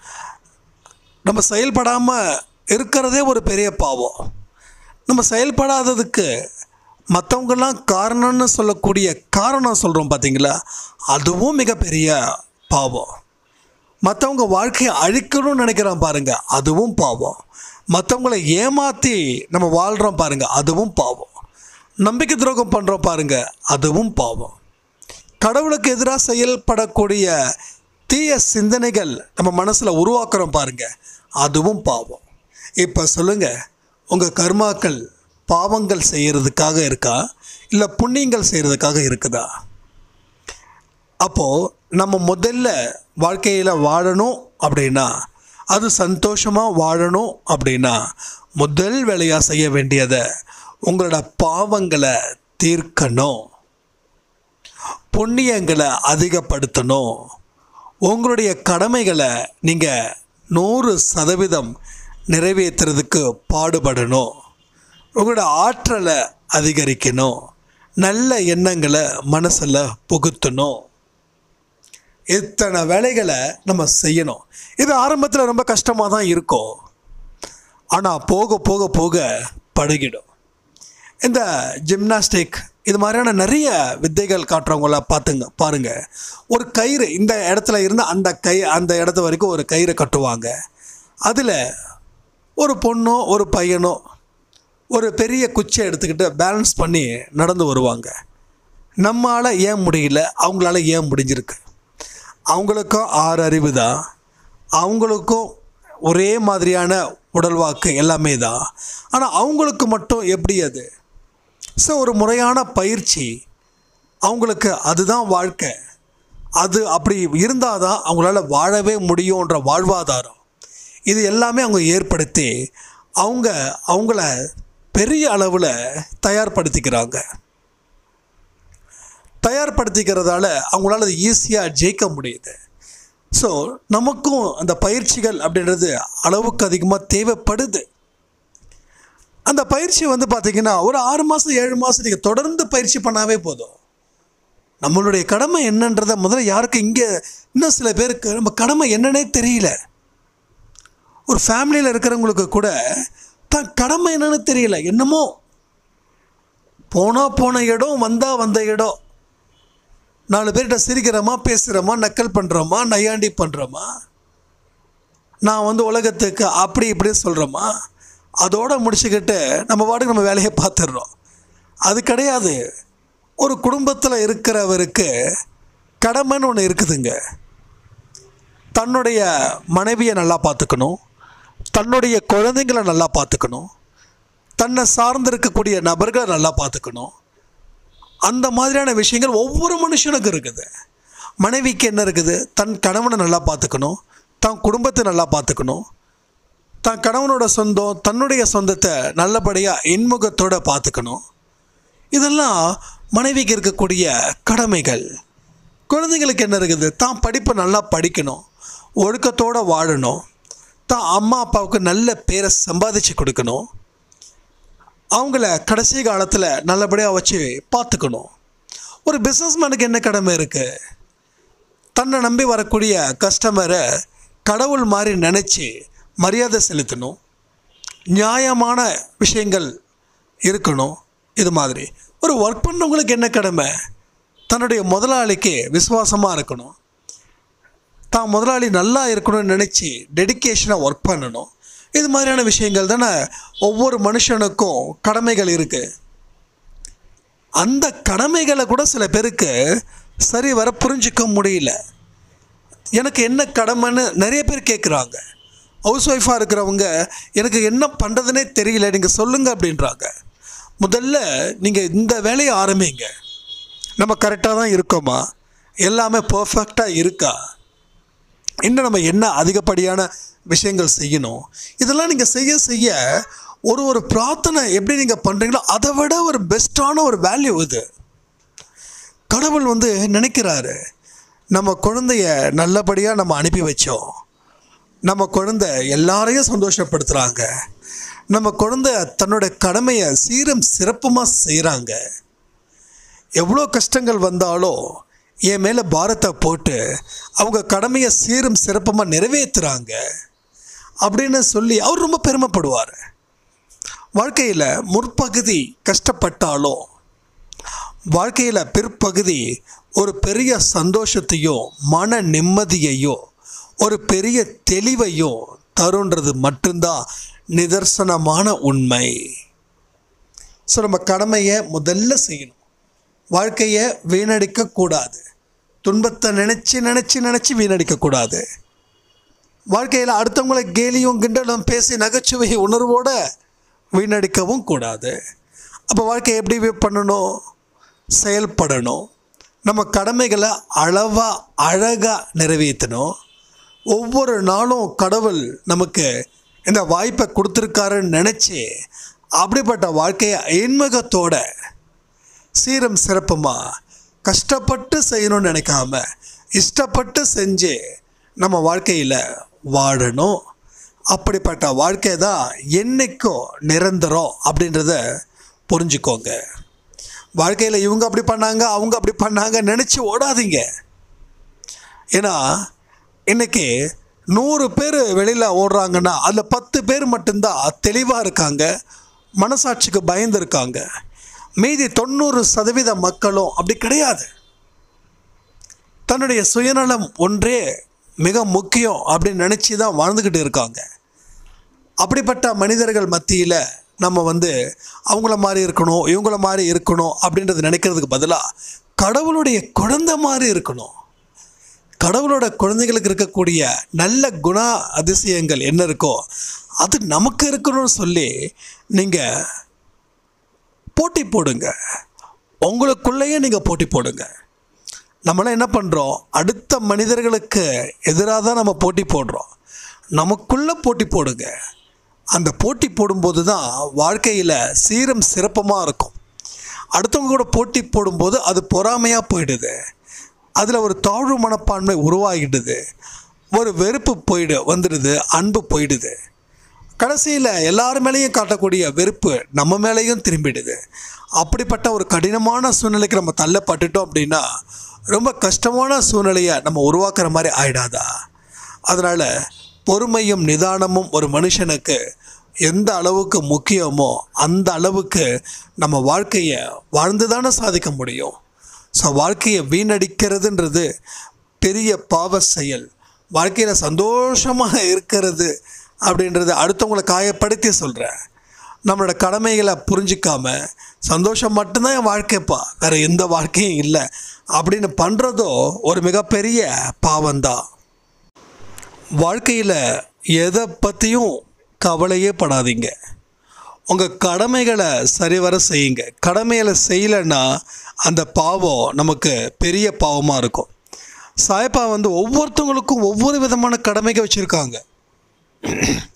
நம்ம செயல்படாமல் இருக்கிறதே ஒரு பெரிய பாவம் நம்ம செயல்படாததுக்கு மற்றவங்கெல்லாம் காரணம்னு சொல்லக்கூடிய காரணம் சொல்கிறோம் பார்த்தீங்களா அதுவும் மிகப்பெரிய பாவம் மற்றவங்க வாழ்க்கையை அழிக்கணும்னு நினைக்கிறோம் பாருங்க அதுவும் பாவம் மற்றவங்களை ஏமாற்றி நம்ம வாழ்கிறோம் பாருங்க அதுவும் பாவம் நம்பிக்கை துரோகம் பண்ணுறோம் பாருங்க அதுவும் பாவம் கடவுளுக்கு எதிராக செயல்படக்கூடிய தீய சிந்தனைகள் நம்ம மனசில் உருவாக்குறோம் பாருங்க அதுவும் பாவம் இப்போ சொல்லுங்கள் உங்கள் கர்மாக்கள் பாவங்கள் செய்கிறதுக்காக இருக்கா இல்லை புண்ணியங்கள் செய்கிறதுக்காக இருக்குதா அப்போது நம்ம முதல்ல வாழ்க்கையில் வாழணும் அப்படின்னா அது சந்தோஷமாக வாழணும் அப்படின்னா முதல் வேலையாக செய்ய வேண்டியதை உங்களோட பாவங்களை தீர்க்கணும் புண்ணியங்களை அதிகப்படுத்தணும் உங்களுடைய கடமைகளை நீங்கள் நூறு சதவீதம் நிறைவேற்றுறதுக்கு பாடுபடணும் உங்களோட ஆற்றலை அதிகரிக்கணும் நல்ல எண்ணங்களை மனசில் புகுத்தணும் இத்தனை வேலைகளை நம்ம செய்யணும் இது ஆரம்பத்தில் ரொம்ப கஷ்டமாக தான் இருக்கும் ஆனால் போக போக போக பழகிடும் இந்த ஜிம்னாஸ்டிக் இது மாதிரியான நிறைய வித்தைகள் காட்டுறவங்கள பார்த்துங்க பாருங்க ஒரு கயிறு இந்த இடத்துல இருந்து அந்த கை அந்த இடத்து வரைக்கும் ஒரு கயிறை கட்டுவாங்க அதில் ஒரு பொண்ணோ ஒரு பையனோ ஒரு பெரிய குச்சியை எடுத்துக்கிட்டு பேலன்ஸ் பண்ணி நடந்து வருவாங்க நம்மால் ஏன் முடியல அவங்களால ஏன் முடிஞ்சிருக்கு அவங்களுக்கும் ஆறு அறிவு தான் அவங்களுக்கும் ஒரே மாதிரியான உடல்வாக்கு எல்லாமே தான் ஆனால் அவங்களுக்கு மட்டும் எப்படி அது ஸோ ஒரு முறையான பயிற்சி அவங்களுக்கு அதுதான் வாழ்க்கை அது அப்படி இருந்தால் தான் அவங்களால வாழவே முடியுன்ற வாழ்வாதாரம் இது எல்லாமே அவங்க ஏற்படுத்தி அவங்க அவங்கள பெரிய அளவில் தயார்படுத்திக்கிறாங்க தயார்படுத்திக்கிறதால அவங்களால அது ஈஸியாக ஜெயிக்க முடியுது ஸோ நமக்கும் அந்த பயிற்சிகள் அப்படின்றது அளவுக்கு அதிகமாக தேவைப்படுது அந்த பயிற்சி வந்து பார்த்திங்கன்னா ஒரு ஆறு மாதம் ஏழு மாதம் நீங்கள் தொடர்ந்து பயிற்சி பண்ணாவே போதும் நம்மளுடைய கடமை என்னன்றதை முதல்ல யாருக்கு இங்கே இன்னும் சில பேருக்கு நம்ம கடமை என்னன்னே தெரியல ஒரு ஃபேமிலியில் இருக்கிறவங்களுக்கு கூட தன் கடமை என்னன்னு தெரியல என்னமோ போனால் போன இடம் வந்தால் வந்த இடம் நாலு பேர்கிட்ட சிரிக்கிறோமா பேசுகிறோமா நக்கல் பண்ணுறோமா நையாண்டி பண்ணுறோமா நான் வந்து உலகத்துக்கு அப்படி இப்படி சொல்கிறோமா அதோடு முடிச்சுக்கிட்டு நம்ம பாட்டுக்கு நம்ம வேலையை பார்த்துடுறோம் அது கிடையாது ஒரு குடும்பத்தில் இருக்கிறவருக்கு கடமைன்னு ஒன்று இருக்குதுங்க தன்னுடைய மனைவியை நல்லா பார்த்துக்கணும் தன்னுடைய குழந்தைங்களை நல்லா பார்த்துக்கணும் தன்னை சார்ந்து இருக்கக்கூடிய நபர்களை நல்லா பார்த்துக்கணும் அந்த மாதிரியான விஷயங்கள் ஒவ்வொரு மனுஷனுக்கும் இருக்குது மனைவிக்கு என்ன இருக்குது தன் கணவனை நல்லா பார்த்துக்கணும் தன் குடும்பத்தை நல்லா பார்த்துக்கணும் தான் கணவனோட சொந்தம் தன்னுடைய சொந்தத்தை நல்லபடியாக இன்முகத்தோட பார்த்துக்கணும் இதெல்லாம் மனைவிக்கு இருக்கக்கூடிய கடமைகள் குழந்தைங்களுக்கு என்ன இருக்குது தான் படிப்பை நல்லா படிக்கணும் ஒழுக்கத்தோடு வாழணும் தான் அம்மா அப்பாவுக்கு நல்ல பேரை சம்பாதிச்சு கொடுக்கணும் அவங்கள கடைசி காலத்தில் நல்லபடியாக வச்சு பார்த்துக்கணும் ஒரு பிஸ்னஸ்மேனுக்கு என்ன கடமை இருக்குது தன்னை நம்பி வரக்கூடிய கஸ்டமரை கடவுள் மாதிரி நினச்சி மரியாதை செலுத்தணும் நியாயமான விஷயங்கள் இருக்கணும் இது மாதிரி ஒரு ஒர்க் பண்ணுறவங்களுக்கு என்ன கடமை தன்னுடைய முதலாளிக்கு விசுவாசமாக இருக்கணும் தான் முதலாளி நல்லா இருக்கணும்னு நினச்சி டெடிக்கேஷனாக ஒர்க் பண்ணணும் இது மாதிரியான விஷயங்கள் தானே ஒவ்வொரு மனுஷனுக்கும் கடமைகள் இருக்குது அந்த கடமைகளை கூட சில பேருக்கு சரி வர புரிஞ்சிக்க முடியல எனக்கு என்ன கடமைன்னு நிறைய பேர் கேட்குறாங்க ஹவுஸ் ஒய்ஃபாக இருக்கிறவங்க எனக்கு என்ன பண்ணுறதுனே தெரியல நீங்கள் சொல்லுங்கள் அப்படின்றாங்க முதல்ல நீங்கள் இந்த வேலையை ஆரம்பிங்க நம்ம கரெக்டாக தான் இருக்கோமா எல்லாமே பர்ஃபெக்டாக இருக்கா இன்னும் நம்ம என்ன அதிகப்படியான விஷயங்கள் செய்யணும் இதெல்லாம் நீங்கள் செய்ய செய்ய ஒரு ஒரு பிரார்த்தனை எப்படி நீங்கள் பண்ணுறீங்களோ அதை விட ஒரு பெஸ்ட்டான ஒரு வேல்யூ இது கடவுள் வந்து நினைக்கிறாரு நம்ம குழந்தைய நல்லபடியாக நம்ம அனுப்பி வச்சோம் நம்ம குழந்தை எல்லாரையும் சந்தோஷப்படுத்துகிறாங்க நம்ம குழந்தை தன்னோட கடமையை சீரும் சிறப்புமாக செய்கிறாங்க எவ்வளோ கஷ்டங்கள் வந்தாலும் என் மேலே பாரத்தை போட்டு அவங்க கடமையை சீரும் சிறப்பமாக நிறைவேற்றுறாங்க அப்படின்னு சொல்லி அவர் ரொம்ப பெருமைப்படுவார் வாழ்க்கையில் முற்பகுதி கஷ்டப்பட்டாலும் வாழ்க்கையில் பிற்பகுதி ஒரு பெரிய சந்தோஷத்தையோ மன நிம்மதியையோ ஒரு பெரிய தெளிவையோ தருன்றது மட்டும்தான் நிதர்சனமான உண்மை ஸோ நம்ம கடமையை முதல்ல செய்யணும் வாழ்க்கையை வீணடிக்கக்கூடாது துன்பத்தை நினச்சி நினச்சி நினச்சி வீணடிக்கக்கூடாது வாழ்க்கையில் அடுத்தவங்களை கேலியும் கிண்டலும் பேசி நகைச்சுவை உணர்வோடு வீணடிக்கவும் கூடாது அப்போ வாழ்க்கையை எப்படி பண்ணணும் செயல்படணும் நம்ம கடமைகளை அளவாக அழகாக நிறைவேற்றணும் ஒவ்வொரு நாளும் கடவுள் நமக்கு இந்த வாய்ப்பை கொடுத்துருக்காருன்னு நினச்சி அப்படிப்பட்ட வாழ்க்கையை இன்முகத்தோட சீரம் சிறப்புமாக கஷ்டப்பட்டு செய்யணும்னு நினைக்காம இஷ்டப்பட்டு செஞ்சு நம்ம வாழ்க்கையில் வாழணும் அப்படிப்பட்ட வாழ்க்கை தான் என்றைக்கும் நிரந்தரம் அப்படின்றத புரிஞ்சுக்கோங்க வாழ்க்கையில் இவங்க அப்படி பண்ணாங்க அவங்க அப்படி பண்ணாங்க நினச்சி ஓடாதீங்க ஏன்னா இன்னைக்கு நூறு பேர் வெளியில் ஓடுறாங்கன்னா அதில் பத்து பேர் மட்டும்தான் தெளிவாக இருக்காங்க மனசாட்சிக்கு பயந்து இருக்காங்க மீதி தொண்ணூறு சதவீத மக்களும் அப்படி கிடையாது தன்னுடைய சுயநலம் ஒன்றே மிக முக்கியம் அப்படின்னு நினச்சி தான் வாழ்ந்துக்கிட்டு இருக்காங்க அப்படிப்பட்ட மனிதர்கள் மத்தியில் நம்ம வந்து அவங்கள மாதிரி இருக்கணும் இவங்கள மாதிரி இருக்கணும் அப்படின்றது நினைக்கிறதுக்கு பதிலாக கடவுளுடைய குழந்தை மாதிரி இருக்கணும் கடவுளோட குழந்தைகளுக்கு இருக்கக்கூடிய நல்ல குண அதிசயங்கள் என்ன இருக்கோ அது நமக்கு இருக்கணும்னு சொல்லி நீங்கள் போட்டி போடுங்க உங்களுக்குள்ளேயே நீங்கள் போட்டி போடுங்க நம்மளாம் என்ன பண்ணுறோம் அடுத்த மனிதர்களுக்கு எதிராக தான் நம்ம போட்டி போடுறோம் நமக்குள்ளே போட்டி போடுங்க அந்த போட்டி போடும்போது தான் வாழ்க்கையில் சீரம் சிறப்பமாக இருக்கும் அடுத்தவங்க கூட போட்டி போடும்போது அது பொறாமையாக போயிடுது அதில் ஒரு தாழ்வு மனப்பான்மை உருவாகிடுது ஒரு வெறுப்பு போயிடு வந்துடுது அன்பு போயிடுது கடைசியில் எல்லார் மேலேயும் காட்டக்கூடிய வெறுப்பு நம்ம மேலேயும் திரும்பிடுது அப்படிப்பட்ட ஒரு கடினமான சூழ்நிலைக்கு நம்ம தள்ளப்பட்டுட்டோம் அப்படின்னா ரொம்ப கஷ்டமான சூழ்நிலையை நம்ம உருவாக்குற மாதிரி ஆயிடாதா அதனால் பொறுமையும் நிதானமும் ஒரு மனுஷனுக்கு எந்த அளவுக்கு முக்கியமோ அந்த அளவுக்கு நம்ம வாழ்க்கையை வாழ்ந்து தானே சாதிக்க முடியும் ஸோ வாழ்க்கையை வீணடிக்கிறதுன்றது பெரிய பாவ செயல் வாழ்க்கையில் சந்தோஷமாக இருக்கிறது அப்படின்றது அடுத்தவங்களை காயப்படுத்தி சொல்கிறேன் நம்மளோட கடமைகளை புரிஞ்சிக்காம சந்தோஷம் மட்டும்தான் என் வாழ்க்கைப்பா வேறு எந்த வாழ்க்கையும் இல்லை அப்படின்னு பண்ணுறதோ ஒரு மிகப்பெரிய பாவம்தான் வாழ்க்கையில் எதை பற்றியும் கவலையே படாதீங்க உங்கள் கடமைகளை சரிவர செய்யுங்க கடமைகளை செய்யலைன்னா அந்த பாவம் நமக்கு பெரிய பாவமாக இருக்கும் சாயப்பா வந்து ஒவ்வொருத்தவங்களுக்கும் ஒவ்வொரு விதமான கடமைகள் வச்சுருக்காங்க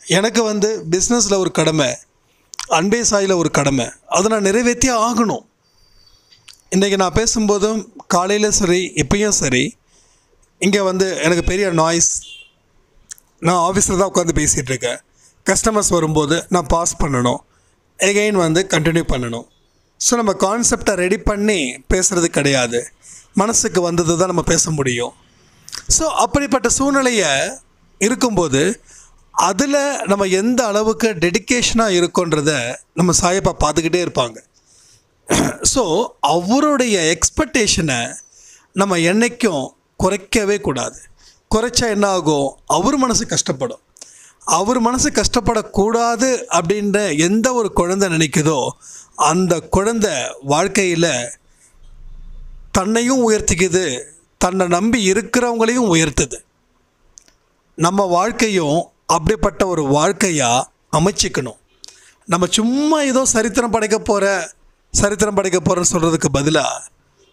எனக்கு வந்து பிஸ்னஸில் ஒரு கடமை அன்பே சாயில் ஒரு கடமை அதை நான் நிறைவேற்றியே ஆகணும் இன்றைக்கி நான் பேசும்போதும் காலையில் சரி இப்பயும் சரி இங்கே வந்து எனக்கு பெரிய நாய்ஸ் நான் ஆஃபீஸில் தான் உட்காந்து பேசிகிட்டு இருக்கேன் கஸ்டமர்ஸ் வரும்போது நான் பாஸ் பண்ணணும் எகெயின் வந்து கண்டினியூ பண்ணணும் ஸோ நம்ம கான்செப்டை ரெடி பண்ணி பேசுகிறது கிடையாது மனசுக்கு வந்தது தான் நம்ம பேச முடியும் ஸோ அப்படிப்பட்ட சூழ்நிலையை இருக்கும்போது அதில் நம்ம எந்த அளவுக்கு டெடிக்கேஷனாக இருக்கோன்றத நம்ம சாயப்பா பார்த்துக்கிட்டே இருப்பாங்க ஸோ அவருடைய எக்ஸ்பெக்டேஷனை நம்ம என்றைக்கும் குறைக்கவே கூடாது குறைச்சா என்ன ஆகும் அவர் மனசு கஷ்டப்படும் அவர் மனசு கஷ்டப்படக்கூடாது அப்படின்ற எந்த ஒரு குழந்தை நினைக்குதோ அந்த குழந்தை வாழ்க்கையில் தன்னையும் உயர்த்திக்குது தன்னை நம்பி இருக்கிறவங்களையும் உயர்த்துது நம்ம வாழ்க்கையும் அப்படிப்பட்ட ஒரு வாழ்க்கையாக அமைச்சிக்கணும் நம்ம சும்மா ஏதோ சரித்திரம் படைக்க போகிற சரித்திரம் படைக்க போகிறேன்னு சொல்கிறதுக்கு பதிலாக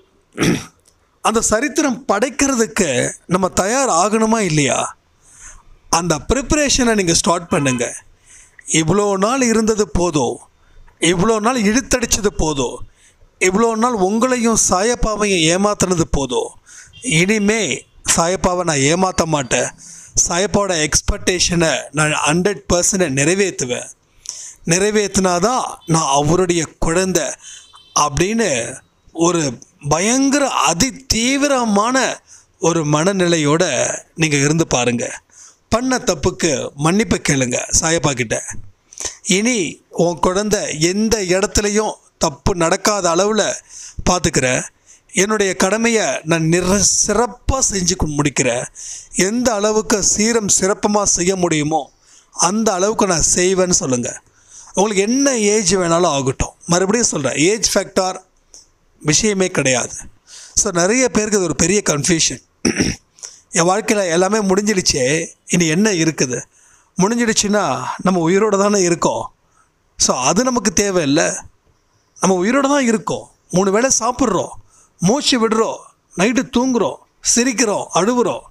அந்த சரித்திரம் படைக்கிறதுக்கு நம்ம தயார் ஆகணுமா இல்லையா அந்த ப்ரிப்பரேஷனை நீங்கள் ஸ்டார்ட் பண்ணுங்க இவ்வளோ நாள் இருந்தது போதும் இவ்வளோ நாள் இழுத்தடிச்சது போதும் இவ்வளோ நாள் உங்களையும் சாயப்பாவையும் ஏமாத்துனது போதும் இனிமே சாயப்பாவை நான் ஏமாற்ற மாட்டேன் சாயப்பாவோட எக்ஸ்பெக்டேஷனை நான் ஹண்ட்ரட் பர்சன்ட் நிறைவேற்றுவேன் நிறைவேற்றினாதான் நான் அவருடைய குழந்தை அப்படின்னு ஒரு பயங்கர அதி தீவிரமான ஒரு மனநிலையோட நீங்கள் இருந்து பாருங்க பண்ண தப்புக்கு மன்னிப்பு கேளுங்க சாயப்பா கிட்ட இனி உன் குழந்தை எந்த இடத்துலையும் தப்பு நடக்காத அளவில் பார்த்துக்கிறேன் என்னுடைய கடமையை நான் நிற சிறப்பாக செஞ்சு கு- முடிக்கிறேன் எந்த அளவுக்கு சீரம் சிறப்பமாக செய்ய முடியுமோ அந்த அளவுக்கு நான் செய்வேன்னு சொல்லுங்கள் உங்களுக்கு என்ன ஏஜ் வேணாலும் ஆகட்டும் மறுபடியும் சொல்கிறேன் ஏஜ் ஃபேக்டார் விஷயமே கிடையாது ஸோ நிறைய பேருக்கு இது ஒரு பெரிய கன்ஃபியூஷன் என் வாழ்க்கையில் எல்லாமே முடிஞ்சிடுச்சே இனி என்ன இருக்குது முடிஞ்சிடுச்சுன்னா நம்ம உயிரோடு தானே இருக்கோம் ஸோ அது நமக்கு தேவையில்லை நம்ம உயிரோடு தான் இருக்கோம் மூணு வேளை சாப்பிட்றோம் மூச்சு விடுறோம் நைட்டு தூங்குறோம் சிரிக்கிறோம் அழுவுறோம்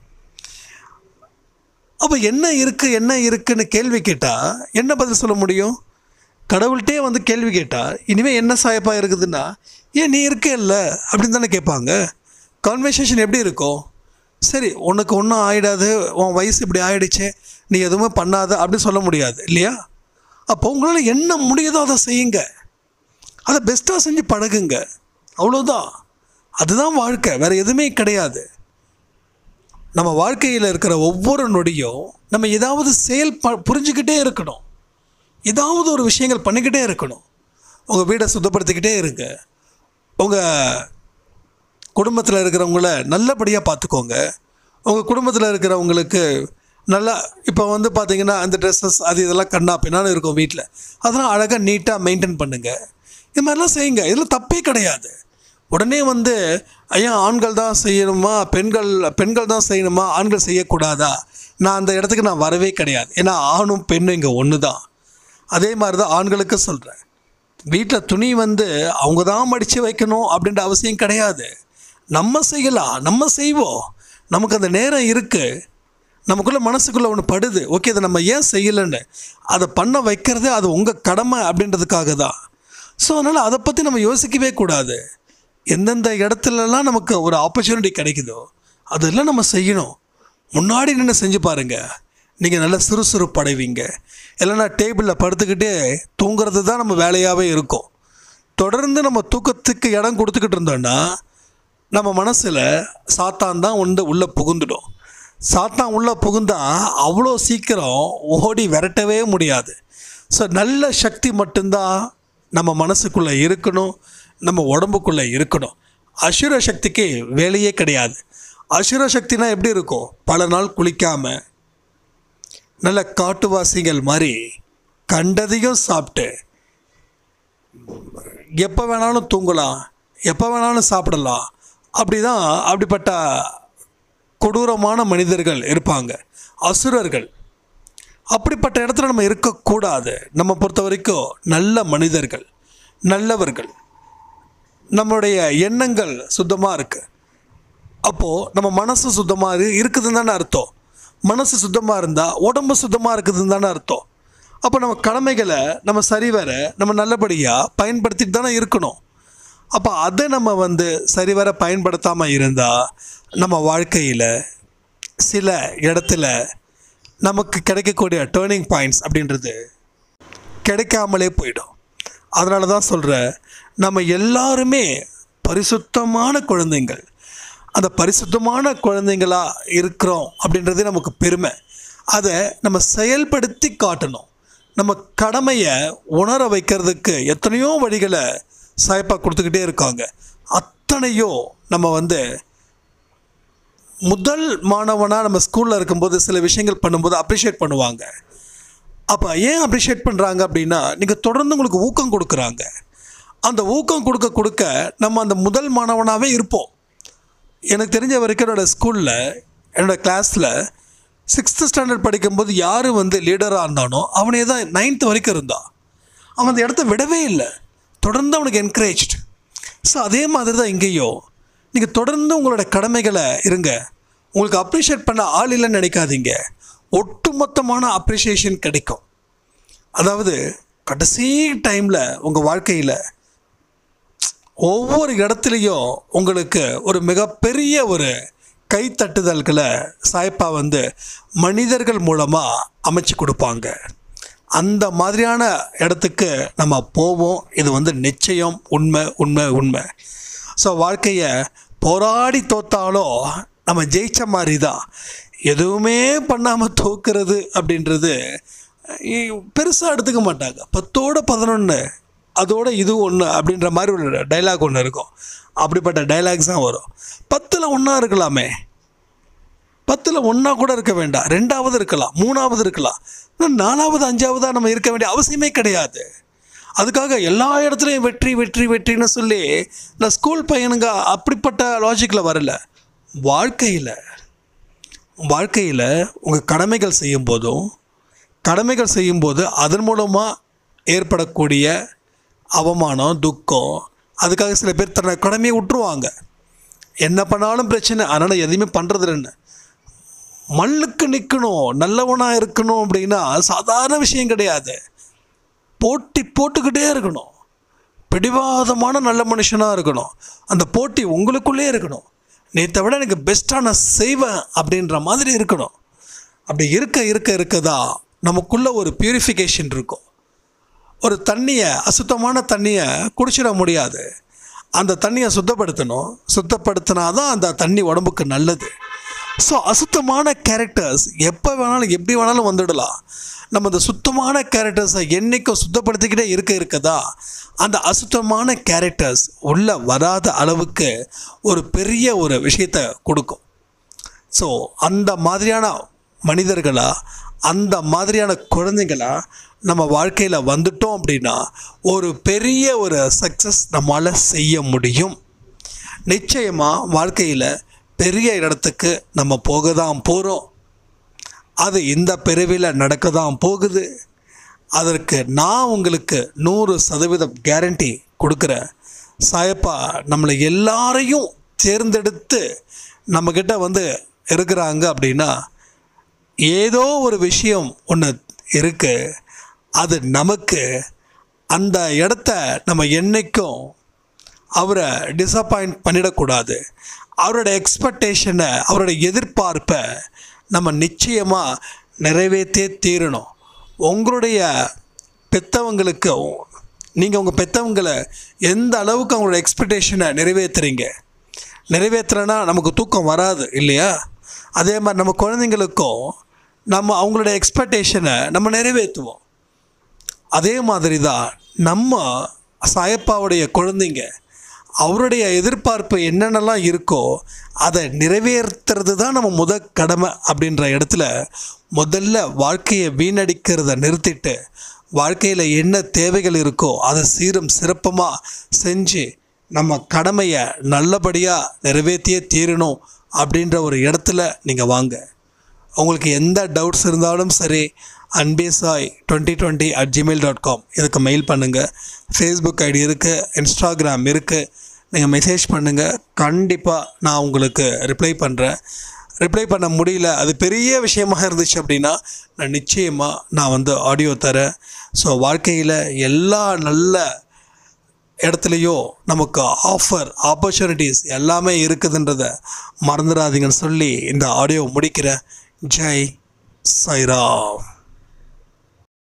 அப்போ என்ன இருக்குது என்ன இருக்குன்னு கேள்வி கேட்டால் என்ன பதில் சொல்ல முடியும் கடவுள்கிட்டே வந்து கேள்வி கேட்டால் இனிமேல் என்ன சாயப்பா இருக்குதுன்னா ஏன் நீ இருக்கே இல்லை அப்படின்னு தானே கேட்பாங்க கான்வர்சேஷன் எப்படி இருக்கும் சரி உனக்கு ஒன்றும் ஆயிடாது உன் வயசு இப்படி ஆயிடுச்சு நீ எதுவுமே பண்ணாத அப்படின்னு சொல்ல முடியாது இல்லையா அப்போ உங்களால் என்ன முடியுதோ அதை செய்யுங்க அதை பெஸ்ட்டாக செஞ்சு பழகுங்க அவ்வளோதான் அதுதான் வாழ்க்கை வேறு எதுவுமே கிடையாது நம்ம வாழ்க்கையில் இருக்கிற ஒவ்வொரு நொடியும் நம்ம ஏதாவது செயல் ப புரிஞ்சுக்கிட்டே இருக்கணும் ஏதாவது ஒரு விஷயங்கள் பண்ணிக்கிட்டே இருக்கணும் உங்கள் வீடை சுத்தப்படுத்திக்கிட்டே இருங்க உங்கள் குடும்பத்தில் இருக்கிறவங்கள நல்லபடியாக பார்த்துக்கோங்க உங்கள் குடும்பத்தில் இருக்கிறவங்களுக்கு நல்லா இப்போ வந்து பார்த்தீங்கன்னா அந்த ட்ரெஸ்ஸஸ் அது இதெல்லாம் கண்ணா பின்னான்னு இருக்கும் வீட்டில் அதெல்லாம் அழகாக நீட்டாக மெயின்டைன் பண்ணுங்கள் இது மாதிரிலாம் செய்யுங்க இதில் தப்பே கிடையாது உடனே வந்து ஐயா ஆண்கள் தான் செய்யணுமா பெண்கள் பெண்கள் தான் செய்யணுமா ஆண்கள் செய்யக்கூடாதா நான் அந்த இடத்துக்கு நான் வரவே கிடையாது ஏன்னா ஆணும் பெண்ணும் இங்கே ஒன்று தான் அதே மாதிரி தான் ஆண்களுக்கு சொல்கிறேன் வீட்டில் துணி வந்து அவங்க தான் மடித்து வைக்கணும் அப்படின்ற அவசியம் கிடையாது நம்ம செய்யலாம் நம்ம செய்வோம் நமக்கு அந்த நேரம் இருக்குது நமக்குள்ளே மனசுக்குள்ளே ஒன்று படுது ஓகே இதை நம்ம ஏன் செய்யலைன்னு அதை பண்ண வைக்கிறது அது உங்கள் கடமை அப்படின்றதுக்காக தான் ஸோ அதனால் அதை பற்றி நம்ம யோசிக்கவே கூடாது எந்தெந்த இடத்துலலாம் நமக்கு ஒரு ஆப்பர்ச்சுனிட்டி கிடைக்குதோ அதெல்லாம் நம்ம செய்யணும் முன்னாடி நின்று செஞ்சு பாருங்கள் நீங்கள் நல்ல சுறுசுறுப்பு அடைவீங்க இல்லைன்னா டேபிளில் படுத்துக்கிட்டே தூங்குறது தான் நம்ம வேலையாகவே இருக்கும் தொடர்ந்து நம்ம தூக்கத்துக்கு இடம் கொடுத்துக்கிட்டு இருந்தோம்னா நம்ம மனசில் சாத்தான் தான் வந்து உள்ளே புகுந்துடும் சாத்தான் உள்ளே புகுந்தா அவ்வளோ சீக்கிரம் ஓடி விரட்டவே முடியாது ஸோ நல்ல சக்தி மட்டும்தான் நம்ம மனசுக்குள்ளே இருக்கணும் நம்ம உடம்புக்குள்ளே இருக்கணும் அசுர சக்திக்கு வேலையே கிடையாது அசுர சக்தினா எப்படி இருக்கும் பல நாள் குளிக்காமல் நல்ல காட்டுவாசிகள் மாதிரி கண்டதையும் சாப்பிட்டு எப்போ வேணாலும் தூங்கலாம் எப்போ வேணாலும் சாப்பிடலாம் அப்படி தான் அப்படிப்பட்ட கொடூரமான மனிதர்கள் இருப்பாங்க அசுரர்கள் அப்படிப்பட்ட இடத்துல நம்ம இருக்கக்கூடாது நம்ம பொறுத்த வரைக்கும் நல்ல மனிதர்கள் நல்லவர்கள் நம்மளுடைய எண்ணங்கள் சுத்தமாக இருக்குது அப்போது நம்ம மனசு சுத்தமாக இருக்குதுன்னு தானே அர்த்தம் மனசு சுத்தமாக இருந்தால் உடம்பு சுத்தமாக இருக்குதுன்னு தானே அர்த்தம் அப்போ நம்ம கடமைகளை நம்ம சரிவர நம்ம நல்லபடியாக பயன்படுத்திட்டு தானே இருக்கணும் அப்போ அதை நம்ம வந்து சரிவர பயன்படுத்தாமல் இருந்தால் நம்ம வாழ்க்கையில் சில இடத்துல நமக்கு கிடைக்கக்கூடிய டேர்னிங் பாயிண்ட்ஸ் அப்படின்றது கிடைக்காமலே போயிடும் அதனால தான் சொல்கிறேன் நம்ம எல்லாருமே பரிசுத்தமான குழந்தைங்கள் அந்த பரிசுத்தமான குழந்தைங்களா இருக்கிறோம் அப்படின்றதே நமக்கு பெருமை அதை நம்ம செயல்படுத்தி காட்டணும் நம்ம கடமையை உணர வைக்கிறதுக்கு எத்தனையோ வழிகளை சாய்ப்பா கொடுத்துக்கிட்டே இருக்காங்க அத்தனையோ நம்ம வந்து முதல் மாணவனாக நம்ம ஸ்கூலில் இருக்கும்போது சில விஷயங்கள் பண்ணும்போது அப்ரிஷியேட் பண்ணுவாங்க அப்போ ஏன் அப்ரிஷியேட் பண்ணுறாங்க அப்படின்னா நீங்கள் தொடர்ந்து உங்களுக்கு ஊக்கம் கொடுக்குறாங்க அந்த ஊக்கம் கொடுக்க கொடுக்க நம்ம அந்த முதல் மாணவனாகவே இருப்போம் எனக்கு தெரிஞ்ச வரைக்கும் என்னோடய ஸ்கூலில் என்னோடய கிளாஸில் சிக்ஸ்த்து ஸ்டாண்டர்ட் படிக்கும்போது யார் வந்து லீடராக இருந்தானோ அவனே தான் நைன்த்து வரைக்கும் இருந்தான் அவன் அந்த இடத்த விடவே இல்லை தொடர்ந்து அவனுக்கு என்கரேஜ்டு ஸோ அதே மாதிரி தான் இங்கேயும் நீங்கள் தொடர்ந்து உங்களோட கடமைகளை இருங்க உங்களுக்கு அப்ரிஷியேட் பண்ண ஆள் இல்லைன்னு நினைக்காதீங்க ஒட்டுமொத்தமான அப்ரிஷியேஷன் கிடைக்கும் அதாவது கடைசி டைமில் உங்கள் வாழ்க்கையில் ஒவ்வொரு இடத்துலையும் உங்களுக்கு ஒரு மிகப்பெரிய ஒரு கைத்தட்டுதல்களை சாய்ப்பா வந்து மனிதர்கள் மூலமாக அமைச்சு கொடுப்பாங்க அந்த மாதிரியான இடத்துக்கு நம்ம போவோம் இது வந்து நிச்சயம் உண்மை உண்மை உண்மை ஸோ வாழ்க்கையை போராடி தோத்தாலும் நம்ம ஜெயிச்ச மாதிரி தான் எதுவுமே பண்ணாமல் தோக்குறது அப்படின்றது பெருசாக எடுத்துக்க மாட்டாங்க பத்தோட பதினொன்று அதோட இது ஒன்று அப்படின்ற மாதிரி ஒரு டைலாக் ஒன்று இருக்கும் அப்படிப்பட்ட டைலாக்ஸ் தான் வரும் பத்தில் ஒன்றா இருக்கலாமே பத்தில் ஒன்றா கூட இருக்க வேண்டாம் ரெண்டாவது இருக்கலாம் மூணாவது இருக்கலாம் இன்னும் நாலாவது அஞ்சாவதாக நம்ம இருக்க வேண்டிய அவசியமே கிடையாது அதுக்காக எல்லா இடத்துலையும் வெற்றி வெற்றி வெற்றின்னு சொல்லி நான் ஸ்கூல் பையனுங்க அப்படிப்பட்ட லாஜிக்கில் வரல வாழ்க்கையில் வாழ்க்கையில் உங்கள் கடமைகள் செய்யும் போதும் கடமைகள் செய்யும்போது அதன் மூலமாக ஏற்படக்கூடிய அவமானம் துக்கம் அதுக்காக சில பேர் தன்னை கடமையை விட்டுருவாங்க என்ன பண்ணாலும் பிரச்சனை அதனால் எதையுமே பண்ணுறது இல்லைன்னு மண்ணுக்கு நிற்கணும் நல்லவனாக இருக்கணும் அப்படின்னா சாதாரண விஷயம் கிடையாது போட்டி போட்டுக்கிட்டே இருக்கணும் பிடிவாதமான நல்ல மனுஷனாக இருக்கணும் அந்த போட்டி உங்களுக்குள்ளே இருக்கணும் நேற்றை விட எனக்கு பெஸ்ட்டாக நான் செய்வேன் அப்படின்ற மாதிரி இருக்கணும் அப்படி இருக்க இருக்க இருக்கதா நமக்குள்ள ஒரு பியூரிஃபிகேஷன் இருக்கும் ஒரு தண்ணியை அசுத்தமான தண்ணியை குடிச்சிட முடியாது அந்த தண்ணியை சுத்தப்படுத்தணும் சுத்தப்படுத்தினா தான் அந்த தண்ணி உடம்புக்கு நல்லது ஸோ அசுத்தமான கேரக்டர்ஸ் எப்போ வேணாலும் எப்படி வேணாலும் வந்துடலாம் நம்ம அந்த சுத்தமான கேரக்டர்ஸை என்றைக்கும் சுத்தப்படுத்திக்கிட்டே இருக்க இருக்கதா அந்த அசுத்தமான கேரக்டர்ஸ் உள்ளே வராத அளவுக்கு ஒரு பெரிய ஒரு விஷயத்தை கொடுக்கும் ஸோ அந்த மாதிரியான மனிதர்களா அந்த மாதிரியான குழந்தைங்களா நம்ம வாழ்க்கையில் வந்துட்டோம் அப்படின்னா ஒரு பெரிய ஒரு சக்ஸஸ் நம்மளால் செய்ய முடியும் நிச்சயமாக வாழ்க்கையில் பெரிய இடத்துக்கு நம்ம போக தான் போகிறோம் அது இந்த பிறவியில் நடக்க தான் போகுது அதற்கு நான் உங்களுக்கு நூறு சதவீதம் கேரண்டி கொடுக்குறேன் சாயப்பா நம்மளை எல்லாரையும் தேர்ந்தெடுத்து நம்மக்கிட்ட வந்து இருக்கிறாங்க அப்படின்னா ஏதோ ஒரு விஷயம் ஒன்று இருக்குது அது நமக்கு அந்த இடத்த நம்ம என்றைக்கும் அவரை டிசப்பாயிண்ட் பண்ணிடக்கூடாது அவரோட எக்ஸ்பெக்டேஷனை அவரோட எதிர்பார்ப்பை நம்ம நிச்சயமாக நிறைவேற்றே தீரணும் உங்களுடைய பெற்றவங்களுக்கு நீங்கள் உங்கள் பெற்றவங்களை எந்த அளவுக்கு அவங்களோட எக்ஸ்பெக்டேஷனை நிறைவேற்றுறீங்க நிறைவேற்றுறனா நமக்கு தூக்கம் வராது இல்லையா அதே மாதிரி நம்ம குழந்தைங்களுக்கும் நம்ம அவங்களோட எக்ஸ்பெக்டேஷனை நம்ம நிறைவேற்றுவோம் அதே மாதிரி தான் நம்ம சாயப்பாவுடைய குழந்தைங்க அவருடைய எதிர்பார்ப்பு என்னென்னலாம் இருக்கோ அதை நிறைவேற்றுறது தான் நம்ம முத கடமை அப்படின்ற இடத்துல முதல்ல வாழ்க்கையை வீணடிக்கிறத நிறுத்திட்டு வாழ்க்கையில் என்ன தேவைகள் இருக்கோ அதை சீரும் சிறப்பமாக செஞ்சு நம்ம கடமையை நல்லபடியாக நிறைவேற்றியே தீரணும் அப்படின்ற ஒரு இடத்துல நீங்கள் வாங்க உங்களுக்கு எந்த டவுட்ஸ் இருந்தாலும் சரி Anbesai twenty twenty at Gmail dot com இதுக்கு மெயில் பண்ணுங்கள் ஃபேஸ்புக் ஐடி இருக்குது இன்ஸ்டாகிராம் இருக்குது நீங்கள் மெசேஜ் பண்ணுங்கள் கண்டிப்பாக நான் உங்களுக்கு ரிப்ளை பண்ணுறேன் ரிப்ளை பண்ண முடியல அது பெரிய விஷயமாக இருந்துச்சு அப்படின்னா நான் நிச்சயமாக நான் வந்து ஆடியோ தரேன் ஸோ வாழ்க்கையில் எல்லா நல்ல இடத்துலையும் நமக்கு ஆஃபர் ஆப்பர்ச்சுனிட்டிஸ் எல்லாமே இருக்குதுன்றத மறந்துடாதீங்கன்னு சொல்லி இந்த ஆடியோ முடிக்கிறேன் ஜெய் சாய்ராம்